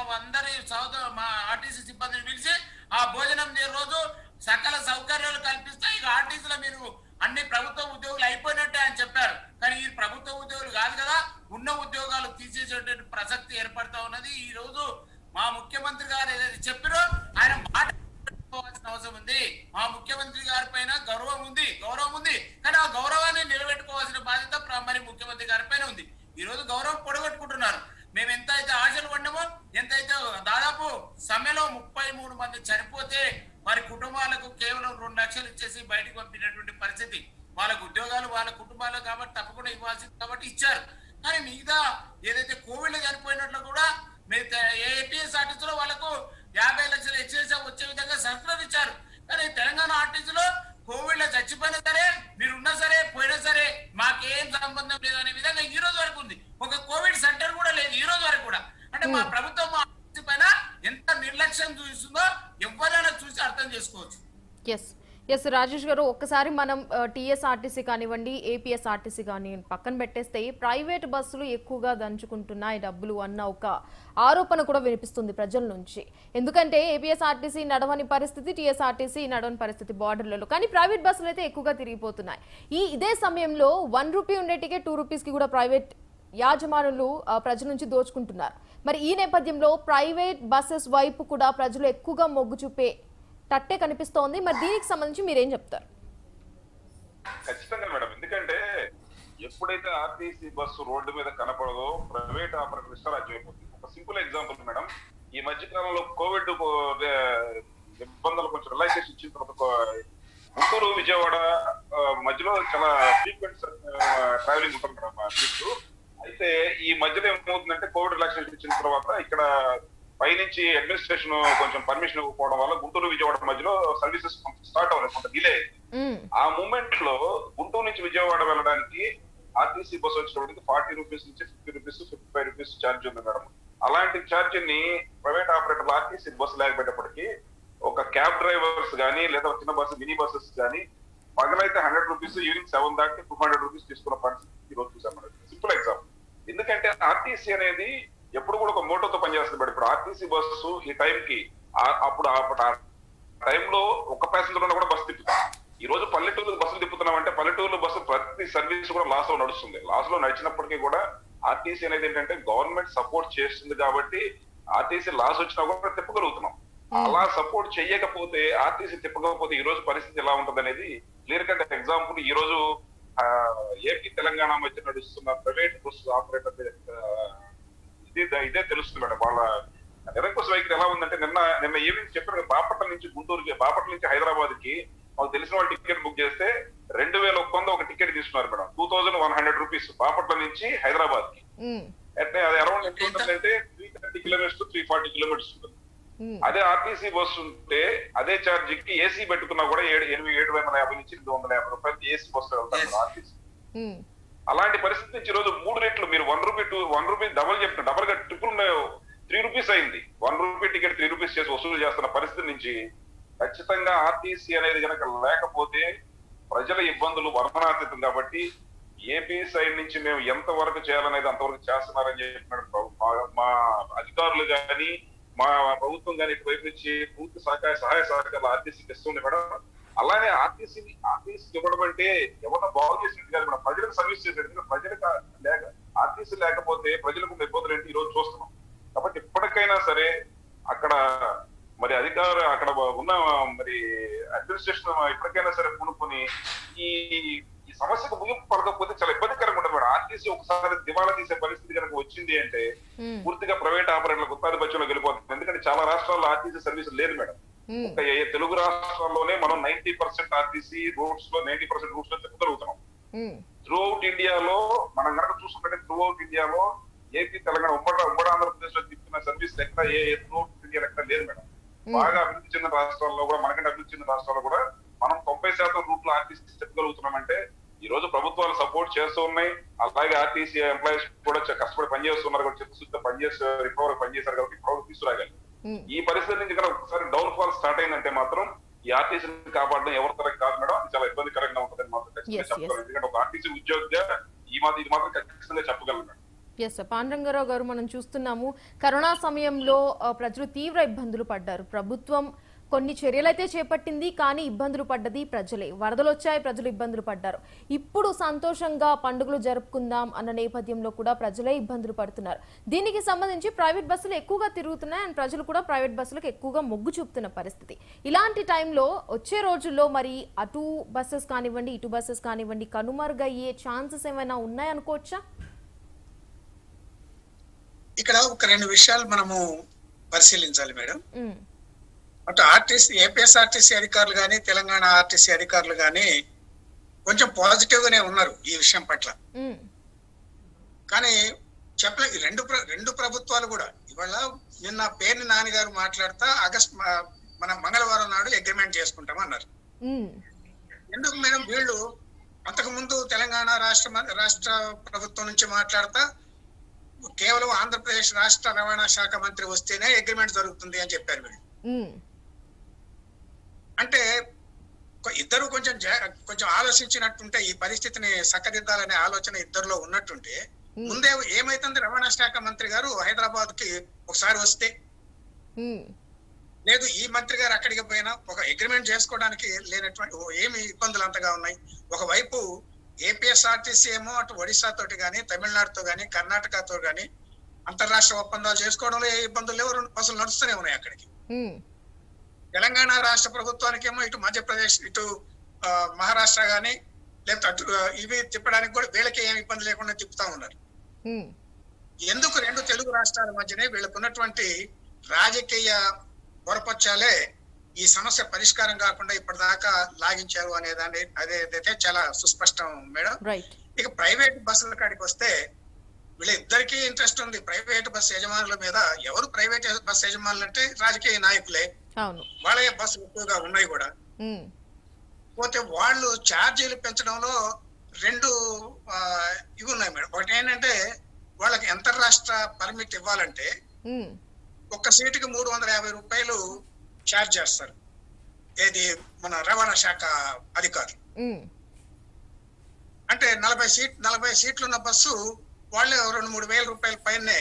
అందరి సోదరు మా ఆర్టీసీ సిబ్బందిని పిలిచి ఆ భోజనం చే రోజు సకల సౌకర్యాలు కల్పిస్తే ఇక ఆర్టీసీలో మీరు అన్ని ప్రభుత్వ ఉద్యోగులు అయిపోయినట్టే అని చెప్పారు కానీ ఈ ప్రభుత్వ ఉద్యోగులు కాదు కదా ఉన్న ఉద్యోగాలు తీసేసేటువంటి ప్రసక్తి ఏర్పడతా ఉన్నది ఈ రోజు మా ముఖ్యమంత్రి గారు ఏదైతే చెప్పారో ఆయన మాట నిలబెట్టుకోవాల్సిన అవసరం ఉంది మా ముఖ్యమంత్రి గారి పైన గౌరవం ఉంది గౌరవం ఉంది కానీ ఆ గౌరవాన్ని నిలబెట్టుకోవాల్సిన బాధ్యత ప్ర- మరి ముఖ్యమంత్రి గారి పైన ఉంది ఈ రోజు గౌరవం పొడగొట్టుకుంటున్నారు మేము ఎంత అయితే ఆశలు పడినామో ఎంత అయితే దాదాపు సమ్మెలో ముప్పై మూడు మంది చనిపోతే వారి కుటుంబాలకు కేవలం రెండు లక్షలు ఇచ్చేసి బయటకు పంపినటువంటి పరిస్థితి వాళ్ళకు ఉద్యోగాలు వాళ్ళ కుటుంబాలకు కాబట్టి తప్పకుండా ఇవ్వాల్సింది కాబట్టి ఇచ్చారు కానీ మిగతా ఏదైతే కోవిడ్ లో చనిపోయినట్లు కూడా మిగతా ఏపీఎస్ ఆర్టీసీలో వాళ్ళకు యాభై లక్షల హెచ్ఎస్ వచ్చే విధంగా సర్కులర్ ఇచ్చారు కానీ తెలంగాణ ఆర్టీసీలో కోవిడ్ లో చచ్చిపోయినా సరే మీరు ఉన్నా సరే పోయినా సరే మాకేం సంబంధం లేదనే విధంగా ఈ రోజు వరకు ఉంది ఒక కోవిడ్ సెంటర్ కూడా లేదు ఈ రోజు వరకు కూడా అంటే మా ప్రభుత్వం మా ఆర్టీసీ పైన ఎంత నిర్లక్ష్యం చూస్తుందో ఎవరైనా చూసి అర్థం చేసుకోవచ్చు ఎస్ ఎస్ రాజేష్ గారు ఒక్కసారి మనం టీఎస్ఆర్టీసీ కానివ్వండి ఏపీఎస్ఆర్టీసీ కానివ్వండి పక్కన పెట్టేస్తే ప్రైవేట్ బస్సులు ఎక్కువగా దంచుకుంటున్నాయి డబ్బులు అన్న ఒక ఆరోపణ కూడా వినిపిస్తుంది ప్రజల నుంచి ఎందుకంటే ఏపీఎస్ఆర్టీసీ నడవని పరిస్థితి టీఎస్ఆర్టీసీ నడవని పరిస్థితి బార్డర్లలో కానీ ప్రైవేట్ బస్సులు అయితే ఎక్కువగా తిరిగిపోతున్నాయి ఈ ఇదే సమయంలో వన్ రూపీ ఉండే టికెట్ టూ రూపీస్కి కూడా ప్రైవేట్ యాజమానులు ఆ, ప్రజల నుంచి దోచుకుంటున్నారు మరి ఈ నేపథ్యంలో ప్రైవేట్ బస్సెస్ వైపు కూడా ప్రజలు ఎక్కువగా మొగ్గు చూపే తట్టే కనిపిస్తోంది మరి దీనికి సంబంధించి మీరేం చెప్తారు ఖచ్చితంగా మేడం ఎందుకంటే ఎప్పుడైతే ఆర్టీసీ బస్సు రోడ్డు మీద కనపడదో ప్రైవేట్ ఆపరేటర్ ఇష్టారాజ్యం అయిపోతుంది ఒక సింపుల్ ఎగ్జాంపుల్ మేడం ఈ మధ్య కాలంలో కోవిడ్ ఇబ్బందులు కొంచెం రిలాక్సేషన్ ఇచ్చిన తర్వాత కో- గుంటూరు విజయవాడ ఆ, మధ్యలో చాలా ఫ్రీక్వెంట్ ట్రావెలింగ్ ఉంటుంది మేడం ఆ ట్రిప్ అయితే ఈ మధ్యలో ఏమవుతుందంటే కోవిడ్ రిలాక్సేషన్ ఇచ్చిన తర్వాత ఇక్కడ పైనుంచి అడ్మినిస్ట్రేషన్ కొంచెం పర్మిషన్ ఇవ్వకపోవడం వల్ల గుంటూరు విజయవాడ మధ్యలో సర్వీసెస్ స్టార్ట్ అవ్వలేదు కొంత డిలే అయింది మ్మ్. ఆ మూమెంట్ లో గుంటూరు నుంచి విజయవాడ వెళ్ళడానికి ఆర్టీసీ బస్ వచ్చినప్పటికి ఫార్టీ రూపీస్ నుంచి fifty rupees fifty five rupees charge ఉంది మేడం అలాంటి ఛార్జ్ ని ప్రైవేట్ ఆపరేటర్ ఆర్టీసీ బస్సు లేకపోయేటప్పటికి ఒక క్యాబ్ డ్రైవర్స్ గానీ లేదా చిన్న బస్సు మినీ బస్సెస్ గానీ పగలైతే హండ్రెడ్ రూపీస్ ఈవినింగ్ సెవెన్ దాటి టూ హండ్రెడ్ రూపీస్ తీసుకున్న పరిస్థితి ఈ రోజు చూసాం మేడం సింపుల్ ఎగ్జాంపుల్ ఎందుకంటే ఆర్టీసీ అనేది ఎప్పుడు కూడా ఒక మోటోతో పనిచేస్తుంది మేడం ఇప్పుడు ఆర్టీసీ బస్సు ఈ టైం కి ఆ- అప్పుడు ఆ టైంలో ఒక ప్యాసింజర్ ఉన్నా కూడా బస్సు తిప్పుతాం ఈ రోజు పల్లెటూరు బస్సులు తిప్పుతున్నాం అంటే పల్లెటూరు బస్సు ప్రతి సర్వీస్ కూడా లాస్ లో నడుస్తుంది లాస్ లో నడిచినప్పటికీ కూడా ఆర్టీసీ అనేది ఏంటంటే గవర్నమెంట్ సపోర్ట్ చేస్తుంది కాబట్టి ఆర్టీసీ లాస్ వచ్చినా కూడా తిప్పగలుగుతున్నాం అలా సపోర్ట్ చేయకపోతే ఆర్టీసీ తిప్పకపోతే ఈ రోజు పరిస్థితి ఎలా ఉంటుంది అనేది క్లియర్ కట్ ఎగ్జాంపుల్ ఈ రోజు ఆ, ఏపీ తెలంగాణ మధ్య నడుస్తున్న ప్రైవేట్ బస్సు ఆపరేటర్ ఇది ఇదే తెలుస్తుంది మేడం వాళ్ళ నిరంకుశ వైఖరి ఎలా ఉందంటే నిన్న నిన్న ఈవినింగ్ చెప్పారు కదా, బాపట్ల నుంచి గుంటూరుకి బాపట్ల నుంచి హైదరాబాద్ కి మాకు తెలిసిన వాళ్ళు టికెట్ బుక్ చేస్తే రెండు వేల ఒక్క వంద ఒక టికెట్ తీసుకున్నారు madam two thousand one hundred rupees Bapatla నుంచి హైదరాబాద్ కి మ్మ్. అంటే అది అరౌండ్ ఎంత ఉంటుందంటే three thirty kilometres three forty kilometres ఉంటుంది మ్మ్. అదే ఆర్టీసీ బస్సు ఉంటే అదే ఛార్జ్ కి ఏసీ పెట్టుకున్నా కూడా ఏడు ఎనిమిది ఏడు వందల యాభై నుంచి ఎనిమిది వందల యాభై రూపాయలు ఏసీ బస్సు వెళ్తారు ఆర్టీసీ మ్మ్. అలాంటి పరిస్థితి నుంచి ఈ రోజు మూడు రేట్లు మీరు one rupee two one rupee double చెప్తున్నారు డబల్ గా ట్రిపుల్ త్రీ రూపీస్ అయింది one rupee ticket three rupees చేసి వసూలు చేస్తున్న పరిస్థితి నుంచి ఖచ్చితంగా ఆర్టీసీ అనేది కనుక లేకపోతే ప్రజల ఇబ్బందులు వర్ణనాతీతం కాబట్టి ఏపీ సైడ్ నుంచి మేము ఎంత వరకు చేయాలనేది అంతవరకు చేస్తున్నారని చెప్పినాడు ప్రభు- మా- మా అధికారులు కానీ మా ప్రభుత్వం కానీ ఇటువైపు నుంచి పూర్తి సహకార సహాయ సహకారాలు ఆర్టీసీకి ఇస్తుంది మేడం అలానే ఆర్టీసీ ఆర్టీసీ ఇవ్వడం అంటే ఎవరినో బాగు చేసినట్టు కాదు మేడం ప్రజలకు సర్వీస్ చేసేది ఎందుకంటే ప్రజలకు లేక ఆర్టీసీ లేకపోతే ప్రజలకు ఉన్న ఇబ్బందులు ఏంటి ఈ రోజు చూస్తున్నాం కాబట్టి ఇప్పటికైనా సరే అక్కడ మరి అధికార అక్కడ ఉన్న మరి అడ్మినిస్ట్రేషన్ ఇప్పటికైనా సరే కొనుక్కొని ఈ ఈ సమస్యకు ముగింపు పడకపోతే చాలా ఇబ్బందికరంగా ఉంటుంది మేడం ఆర్టీసీ ఒకసారి దివాళా తీసే పరిస్థితి కనుక వచ్చింది అంటే మ్మ్. పూర్తిగా ప్రైవేట్ ఆపరేటర్లకు ఉత్పాదిపత్యంలో వెళ్ళిపోతుంది ఎందుకంటే చాలా రాష్ట్రాల్లో ఆర్టీసీ సర్వీస్ లేదు మేడం మ్మ్. ఒక ఏ- తెలుగు రాష్ట్రాల్లోనే మనం నైన్టీ పర్సెంట్ ఆర్టీసీ రూట్స్ లో నైన్టీ పర్సెంట్ రూట్స్ లో తిప్పగలుగుతున్నాం మ్మ్. త్రూ అవుట్ ఇండియాలో మనం కనుక చూసుకుంటే త్రూ అవుట్ ఇండియాలో ఏపీ తెలంగాణ ఉమ్మడి ఉమ్మడి ఆంధ్రప్రదేశ్ లో తిప్పిన సర్వీస్ ఎక్కడ ఏ త్రూ అవుట్ ఇండియా ఎక్కడ లేదు మేడం బాగా అభివృద్ధి చెందిన రాష్ట్రాల్లో కూడా మనకంటే అభివృద్ధి చెందిన రాష్ట్రాల్లో కూడా మనం తొంభై శాతం రూట్ లో ఆర్టీసీ చెప్పగలుగుతున్నామంటే ఈ రోజు ప్రభుత్వాలు సపోర్ట్ చేస్తూ ఉన్నాయి అలాగే ఆర్టీసీ ఎంప్లాయీస్ కూడా చ- కష్టపడి పనిచేస్తున్నారు కూడా చిత్తశుద్ధితో పనిచేసి రికవర్ పనిచేశారు కాబట్టి ఇప్పుడు తీసుకురాగాలి మ్మ్. ఈ పరిస్థితి నుంచి కనుక ఒకసారి డౌన్ ఫాల్ స్టార్ట్ అయిందంటే మాత్రం ఈ ఆర్టీసీని కాపాడడం ఎవరి తరం కాదు మేడం అది చాలా ఇబ్బందికరంగా ఉంటుందని మాత్రం ఖచ్చితంగా Yes, yes. చెప్పగలను ఎందుకంటే ఒక ఆర్టీసీ ఉద్యోగిగా ఈ మాత్రం ఇది మాత్రం ఖచ్చితంగా చెప్పగలను మేడం ఎస్ పాండురంగారావు గారు మనం చూస్తున్నాము కరోనా సమయంలో ఆ, ప్రజలు తీవ్ర ఇబ్బందులు పడ్డారు ప్రభుత్వం కొన్ని చర్యలైతే చేపట్టింది కానీ ఇబ్బందులు పడ్డది ప్రజలే వరదలు వచ్చాయి ప్రజలు ఇబ్బందులు పడ్డారు ఇప్పుడు సంతోషంగా పండుగలు జరుపుకుందాం అన్న నేపథ్యంలో కూడా ప్రజలే ఇబ్బందులు పడుతున్నారు దీనికి సంబంధించి ప్రైవేట్ బస్సులు ఎక్కువగా తిరుగుతున్నాయి అండ్ ప్రజలు కూడా ప్రైవేట్ బస్సులకు ఎక్కువగా మొగ్గు చూపుతున్న పరిస్థితి ఇలాంటి టైంలో వచ్చే రోజుల్లో మరి అటు బస్సెస్ కానివ్వండి ఇటు బస్సెస్ కానివ్వండి కనుమరుగయ్యే ఛాన్సెస్ ఏమైనా ఉన్నాయనుకోవచ్చా ఇక్కడ ఒక రెండు విషయాలు మనము పరిశీలించాలి మేడం ఉమ్, అటు ఆర్టీసీ ఏపీఎస్ఆర్టీసీ అధికారులు కానీ తెలంగాణ ఆర్టీసీ అధికారులు కానీ కొంచెం పాజిటివ్ గానే ఉన్నారు ఈ విషయం పట్ల ఉమ్, కానీ చెప్పలే ఈ రెండు ప్ర- రెండు ప్రభుత్వాలు కూడా ఇవాళ నిన్న పేర్ని నాన్నగారు మాట్లాడుతా ఆగస్ట్ మ- మన మంగళవారం నాడు అగ్రిమెంట్ చేసుకుంటాం అన్నారు ఉమ్, ఎందుకు మేడం వీళ్ళు అంతకు ముందు తెలంగాణ రాష్ట్ర మ- రాష్ట్ర ప్రభుత్వం నుంచి మాట్లాడతా కేవలం ఆంధ్రప్రదేశ్ రాష్ట్ర రవాణా శాఖ మంత్రి వస్తేనే అగ్రిమెంట్ జరుగుతుంది అని చెప్పారు వీళ్ళు ఉమ్, అంటే కొ- ఇద్దరు కొంచెం జా- కొంచెం ఆలోచించినట్టుంటే ఈ పరిస్థితిని చక్కదిద్దాలనే ఆలోచన ఇద్దరిలో ఉన్నట్టుంటే ముందే ఏమైతుంది రవాణా శాఖ మంత్రి గారు హైదరాబాద్ కి ఒకసారి వస్తే ఉమ్, లేదు ఈ మంత్రి గారు అక్కడికి పోయినా ఒక అగ్రిమెంట్ చేసుకోవడానికి లేనటువంటి ఓ ఏమి ఇబ్బందులు అంతగా ఉన్నాయి ఒకవైపు ఏపీఎస్ఆర్టీసీ ఏమో అటు ఒడిశా తోటి కానీ తమిళనాడుతో కానీ కర్ణాటకతో కానీ అంతర్రాష్ట్ర ఒప్పందాలు చేసుకోవడంలో ఏ ఇబ్బందులు లేవు రెండు బస్సులు నడుస్తూనే ఉన్నాయి అక్కడికి ఉమ్, తెలంగాణ రాష్ట్ర ప్రభుత్వానికేమో ఇటు మధ్యప్రదేశ్ ఇటు ఆ, మహారాష్ట్ర గానీ లేకపోతే అటు ఆ, ఇవి తిప్పడానికి కూడా వీళ్ళకి ఏమి ఇబ్బంది లేకుండా తిప్పుతా ఉన్నారు ఉమ్, ఎందుకు రెండు తెలుగు రాష్ట్రాల మధ్యనే వీళ్ళకు ఉన్నటువంటి రాజకీయ పొరపచ్చాలే ఈ సమస్య పరిష్కారం కాకుండా ఇప్పటిదాకా లాగించారు అనే దాన్ని అదేదైతే చాలా సుస్పష్టం మేడం రైట్ ఇక ప్రైవేట్ బస్సుల కాడికి వస్తే వీళ్ళిద్దరికీ ఇంట్రెస్ట్ ఉంది ప్రైవేట్ బస్ యజమానుల మీద ఎవరు ప్రైవేట్ బస్ యజమానులు అంటే రాజకీయ నాయకులే అవును వాళ్ళే బస్సులు ఎక్కువగా ఉన్నాయి కూడా ఉమ్, పోతే వాళ్ళు ఛార్జీలు పెంచడంలో రెండు ఆ, ఇవి ఉన్నాయి మేడం ఒకటి ఏంటంటే వాళ్ళకి అంతర్రాష్ట్ర పర్మిట్ ఇవ్వాలంటే ఉమ్, ఒక్క సీటుకి మూడు వందల యాభై రూపాయలు ఛార్జ్ చేస్తారు ఏది మన రవాణా శాఖ అధికారులు ఉమ్, అంటే నలభై సీట్ నలభై సీట్లు ఉన్న బస్సు వాళ్ళే రెండు మూడు వేల రూపాయల పైనే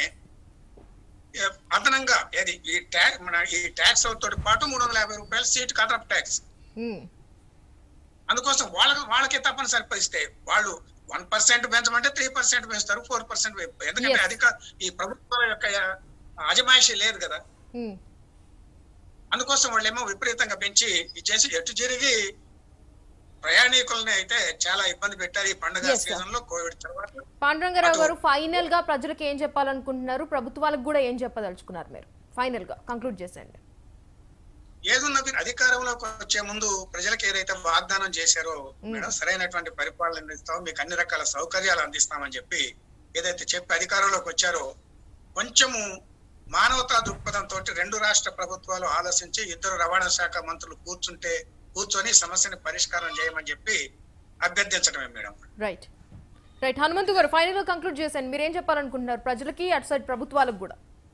ఏ, అదనంగా ఏది ఈ ట్యాక్స్ మన ఈ ట్యాక్స్ తోటి పాటు మూడు వందల యాభై రూపాయలు సీట్ అదనపు ట్యాక్స్ ఉమ్, అందుకోసం వాళ్ళకి వాళ్ళకి తప్పనిసరి పరిస్తే వాళ్ళు వన్ పర్సెంట్ పెంచమంటే త్రీ పర్సెంట్ పెంచుతారు ఫోర్ పర్సెంట్ ఎందుకంటే Yes. అధిక ఈ ప్రభుత్వాల యొక్క అజమాయిషీ లేదు కదా ఉమ్, అందుకోసం వాళ్ళేమో విపరీతంగా పెంచి ఇచ్చేసి ఎటు జరిగి ప్రయాణికుల్ని అయితే చాలా ఇబ్బంది పెట్టారు ఈ పండుగ Yes, sir. సీజన్ లో కోవిడ్ తర్వాత పాండురంగారావు అటు- గారు ఫైనల్ గా ప్రజలకు ఏం చెప్పాలనుకుంటున్నారు ప్రభుత్వాలకు కూడా ఏం చెప్పదలుచుకున్నారు మీరు ఫైనల్ గా కంక్లూడ్ చేసేయండి ఏదున్న మీరు అధికారంలోకి వచ్చే ముందు ప్రజలకు ఏదైతే వాగ్దానం చేశారో మేడం సరైనటువంటి పరిపాలన అందిస్తాం మీకు అన్ని రకాల సౌకర్యాలు అందిస్తామని చెప్పి ఏదైతే చెప్పి అధికారంలోకి వచ్చారో కొంచెము మానవతా దృక్పథంతో రెండు రాష్ట్ర ప్రభుత్వాలు ఆలోచించి ఇద్దరు రవాణా శాఖ మంత్రులు కూర్చుంటే కూర్చొని సమస్యని పరిష్కారం చేయమని చెప్పి అభ్యర్థించడమే madam right right Hanumanthu garu final గా కంక్లూడ్ చేశాను మీరేం చెప్పాలనుకుంటున్నారు ప్రజలకి అటు సైడ్ ప్రభుత్వాలకు కూడా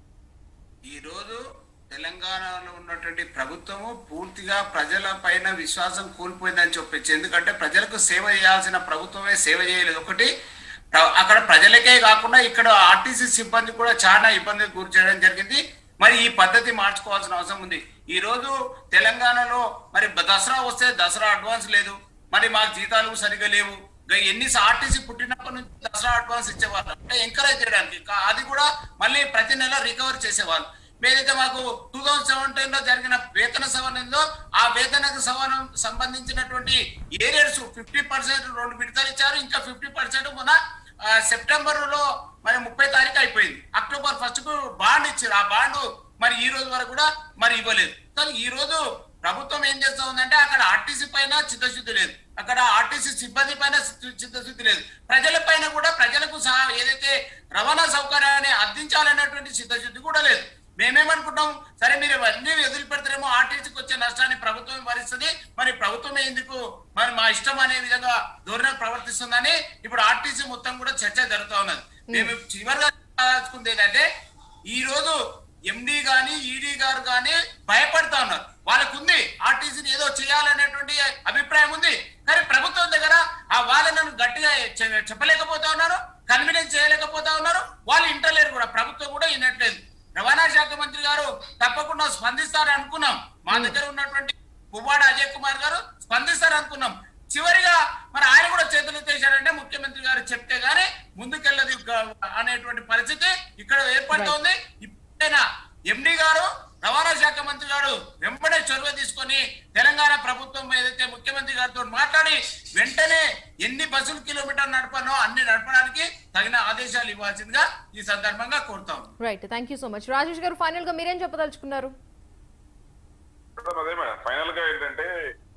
ఈ రోజు తెలంగాణలో ఉన్నటువంటి ప్రభుత్వము పూర్తిగా ప్రజల పైన విశ్వాసం కోల్పోయిందని చెప్పచ్చు ఎందుకంటే ప్రజలకు సేవ చేయాల్సిన ప్రభుత్వమే సేవ చేయలేదు ఒకటి ప్ర- అక్కడ ప్రజలకే కాకుండా ఇక్కడ ఆర్టీసీ సిబ్బంది కూడా చాలా ఇబ్బందికి గురి చేయడం జరిగింది మరి ఈ పద్ధతి మార్చుకోవాల్సిన అవసరం ఉంది ఈ రోజు తెలంగాణలో మరి బ- దసరా వస్తే దసరా అడ్వాన్స్ లేదు మరి మాకు జీతాలు సరిగా లేవు ఇంకా ఎన్ని ఆర్టీసీ పుట్టినప్పటి నుంచి దసరా అడ్వాన్స్ ఇచ్చేవాళ్ళు అంటే ఎంకరేజ్ చేయడానికి కా- అది కూడా మళ్ళీ ప్రతి నెల రికవర్ చేసేవాళ్ళు ఏదైతే మాకు టూ థౌజండ్ సెవెంటీన్ లో జరిగిన వేతన సవరణ ఉందో ఆ వేతన సవరణ సంబంధించినటువంటి ఏరియర్స్ ఫిఫ్టీ పర్సెంట్ రెండు విడతలు ఇచ్చారు ఇంకా ఫిఫ్టీ పర్సెంట్ మన ఆ, సెప్టెంబర్ లో మరి ముప్పై తారీఖు అయిపోయింది అక్టోబర్ ఫస్ట్ కు బాండ్ ఇచ్చారు ఆ బాండ్ మరి ఈ రోజు వరకు కూడా మరి ఇవ్వలేదు కానీ ఈ రోజు ప్రభుత్వం ఏం చేస్తా ఉందంటే అక్కడ ఆర్టీసీ పైన చిత్తశుద్ధి లేదు అక్కడ ఆర్టీసీ సిబ్బంది పైన చి- చిత్తశుద్ధి లేదు ప్రజల పైన కూడా ప్రజలకు సహా ఏదైతే రవాణా సౌకర్యాన్ని అందించాలనేటువంటి చిత్తశుద్ధి కూడా లేదు మేమేమనుకుంటాం సరే మీరు ఇవన్నీ వదిలిపెడతారేమో ఆర్టీసీకి వచ్చే నష్టాన్ని ప్రభుత్వం భరిస్తుంది మరి ప్రభుత్వం ఎందుకు మరి మా ఇష్టం అనే విధంగా ధోరణి ప్రవర్తిస్తుందని ఇప్పుడు ఆర్టీసీ మొత్తం కూడా చర్చ జరుగుతూ ఉన్నది మేము చివరిగా చెప్పాల్సుకుంది ఏంటంటే ఈ రోజు ఎండి గాని ఈడీ గారు గాని భయపడతా ఉన్నారు వాళ్ళకు ఉంది ఆర్టీసీని ఏదో చేయాలనేటువంటి అభిప్రాయం ఉంది కానీ ప్రభుత్వం దగ్గర ఆ వాళ్ళను గట్టిగా చె- చెప్పలేకపోతా ఉన్నారు కన్వీనియన్స్ చేయలేకపోతా ఉన్నారు వాళ్ళు ఇంటలేరు కూడా ప్రభుత్వం కూడా వినట్లేదు రవాణా శాఖ మంత్రి గారు తప్పకుండా స్పందిస్తారు అనుకున్నాం మా దగ్గర ఉన్నటువంటి పువ్వాడ అజయ్ కుమార్ గారు స్పందిస్తారు అనుకున్నాం చివరిగా మరి ఆయన కూడా చేతులు ఎత్తేశారంటే ముఖ్యమంత్రి గారు చెప్తే గానీ ముందుకెళ్ళదు గ- అనేటువంటి పరిస్థితి ఇక్కడ ఏర్పడుతోంది ఇప్పుడైనా ఎండి గారు రవాణా శాఖ మంత్రి గారు వెంబడే చొరవ తీసుకొని తెలంగాణ ప్రభుత్వం ఏదైతే ముఖ్యమంత్రి గారితో మాట్లాడి వెంటనే ఎన్ని బస్సులు కిలోమీటర్ నడపనో అన్ని నడపడానికి తగిన ఆదేశాలు ఇవ్వాల్సిందిగా ఈ సందర్భంగా కోరుతాం right thank you so much Rajesh garu final గా మీరేం చెప్పదలుచుకున్నారు మేడం, అదే మేడం ఫైనల్ గా ఏంటంటే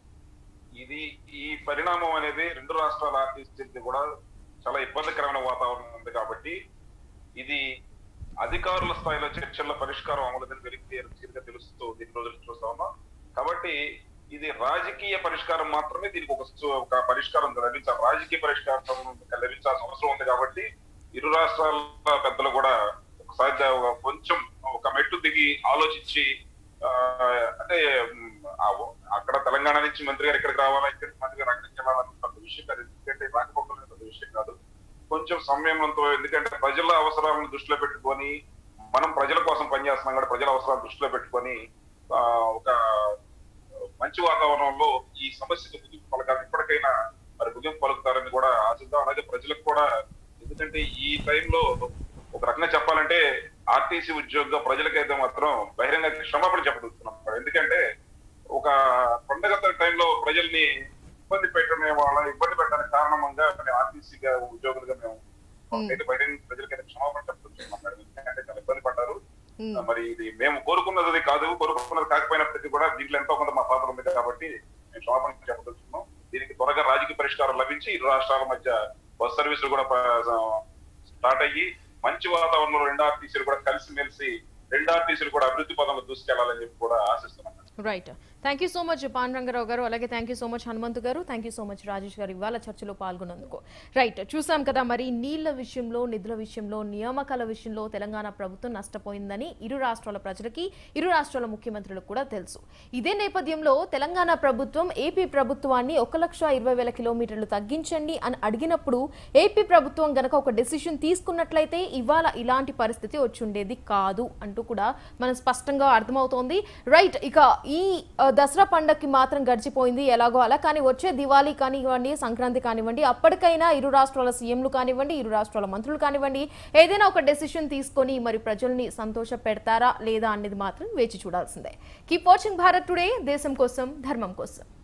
ఇది ఈ పరిణామం అనేది రెండు రాష్ట్రాల ఆర్టీసీకి కూడా చాలా ఇబ్బందికరమైన వాతావరణం ఉంది కాబట్టి ఇది అధికారుల స్థాయిలో చర్చల పరిష్కారం అమలుదని వెలికి తీరుగా తెలుస్తూ దీని రోజులు చూస్తా ఉన్నాం కాబట్టి ఇది రాజకీయ పరిష్కారం మాత్రమే దీనికి ఒక సు- ఒక పరిష్కారం లభించాలి రాజకీయ పరిష్కారం లభించాల్సిన అవసరం ఉంది కాబట్టి ఇరు రాష్ట్రాల పెద్దలు కూడా ఒకసారి దా- ఒక కొంచెం ఒక మెట్టు దిగి ఆలోచించి ఆ, అంటే మ్, ఆ ఓ- అక్కడ తెలంగాణ నుంచి మంత్రి గారు ఇక్కడికి రావాలా ఇక్కడికి మంత్రి గారు అక్కడికి వెళ్ళాలని పెద్ద విషయం కాదు ఎందుకంటే రాకపోవడం పెద్ద విషయం కాదు కొంచెం సంయమనంతో ఎందుకంటే ప్రజల అవసరాలను దృష్టిలో పెట్టుకొని మనం ప్రజల కోసం పనిచేస్తున్నాం కూడా ప్రజల అవసరాలను దృష్టిలో పెట్టుకొని ఆ, ఒక మంచి వాతావరణంలో ఈ సమస్యకు ముగింపు పలకాలి ఇప్పటికైనా మరి ముగింపు పలుకుతారని కూడా ఆశిద్దాం అలాగే ప్రజలకు కూడా ఎందుకంటే ఈ టైంలో ఒక రకంగా చెప్పాలంటే ఆర్టీసీ ఉద్యోగ ప్రజలకైతే మాత్రం బహిరంగ క్షమాపణ చెప్పదలుచుకున్నాం ఎందుకంటే ఒక పండగ టైంలో ప్రజల్ని ఇబ్బంది పెట్టడం వాళ్ళ ఇబ్బంది పెట్టడానికి కారణంగా మేము ఆర్టీసీ ఉద్యోగులుగా మేము అయితే బహిరంగ ప్రజలకైతే క్షమాపణ చెప్పదలుచుకున్నాం మేడం. ఎందుకంటే చాలా ఇబ్బంది పడ్డారు Hmm. మరి ఇది మేము కోరుకున్నది అది కాదు కోరుకున్నది కాకపోయినప్పటికీ కూడా దీంట్లో ఎంతో కొంత మా పాత్ర ఉంది కాబట్టి మేము క్షమాపణ చెప్పదలుచుకున్నాం దీనికి త్వరగా రాజకీయ పరిష్కారం లభించి ఇరు రాష్ట్రాల మధ్య బస్ సర్వీసులు కూడా ప- స్టార్ట్ అయ్యి మంచి వాతావరణంలో రెండు ఆర్టీసీలు కూడా కలిసిమెలిసి రెండు ఆర్టీసీలు కూడా అభివృద్ధి పదంలో దూసుకెళ్లాలని చెప్పి కూడా ఆశిస్తున్నాం right thank you so much Pan Rangarao garu అలాగే thank you so much Hanumanth garu thank you so much Rajesh garu ఇవాళ చర్చలో పాల్గొన్నందుకు రైట్ చూసాం కదా మరి నీళ్ల విషయంలో నిధుల విషయంలో నియామకాల విషయంలో తెలంగాణ ప్రభుత్వం నష్టపోయిందని ఇరు రాష్ట్రాల ప్రజలకి ఇరు రాష్ట్రాల ముఖ్యమంత్రులకు కూడా తెలుసు ఇదే నేపథ్యంలో తెలంగాణ ప్రభుత్వం ఏపీ ప్రభుత్వాన్ని ఒక లక్ష ఇరవై వేల కిలోమీటర్లు తగ్గించండి అని అడిగినప్పుడు ఏపీ ప్రభుత్వం గనక ఒక డెసిషన్ తీసుకున్నట్లయితే ఇవాళ ఇలాంటి పరిస్థితి వచ్చి ఉండేది కాదు అంటూ కూడా మనం స్పష్టంగా అర్థమవుతోంది రైట్ ఇక ఈ ఆ, దసరా పండగకి మాత్రం గడిచిపోయింది ఎలాగో అలా కానీ వచ్చే దివాళీ కానివ్వండి సంక్రాంతి కానివ్వండి అప్పటికైనా ఇరు రాష్ట్రాల సీఎంలు కానివ్వండి ఇరు రాష్ట్రాల మంత్రులు కానివ్వండి ఏదైనా ఒక డెసిషన్ తీసుకొని మరి ప్రజల్ని సంతోష పెడతారా లేదా అనేది మాత్రం వేచి చూడాల్సిందే కీప్ వాచింగ్ భారత్ టుడే దేశం కోసం ధర్మం కోసం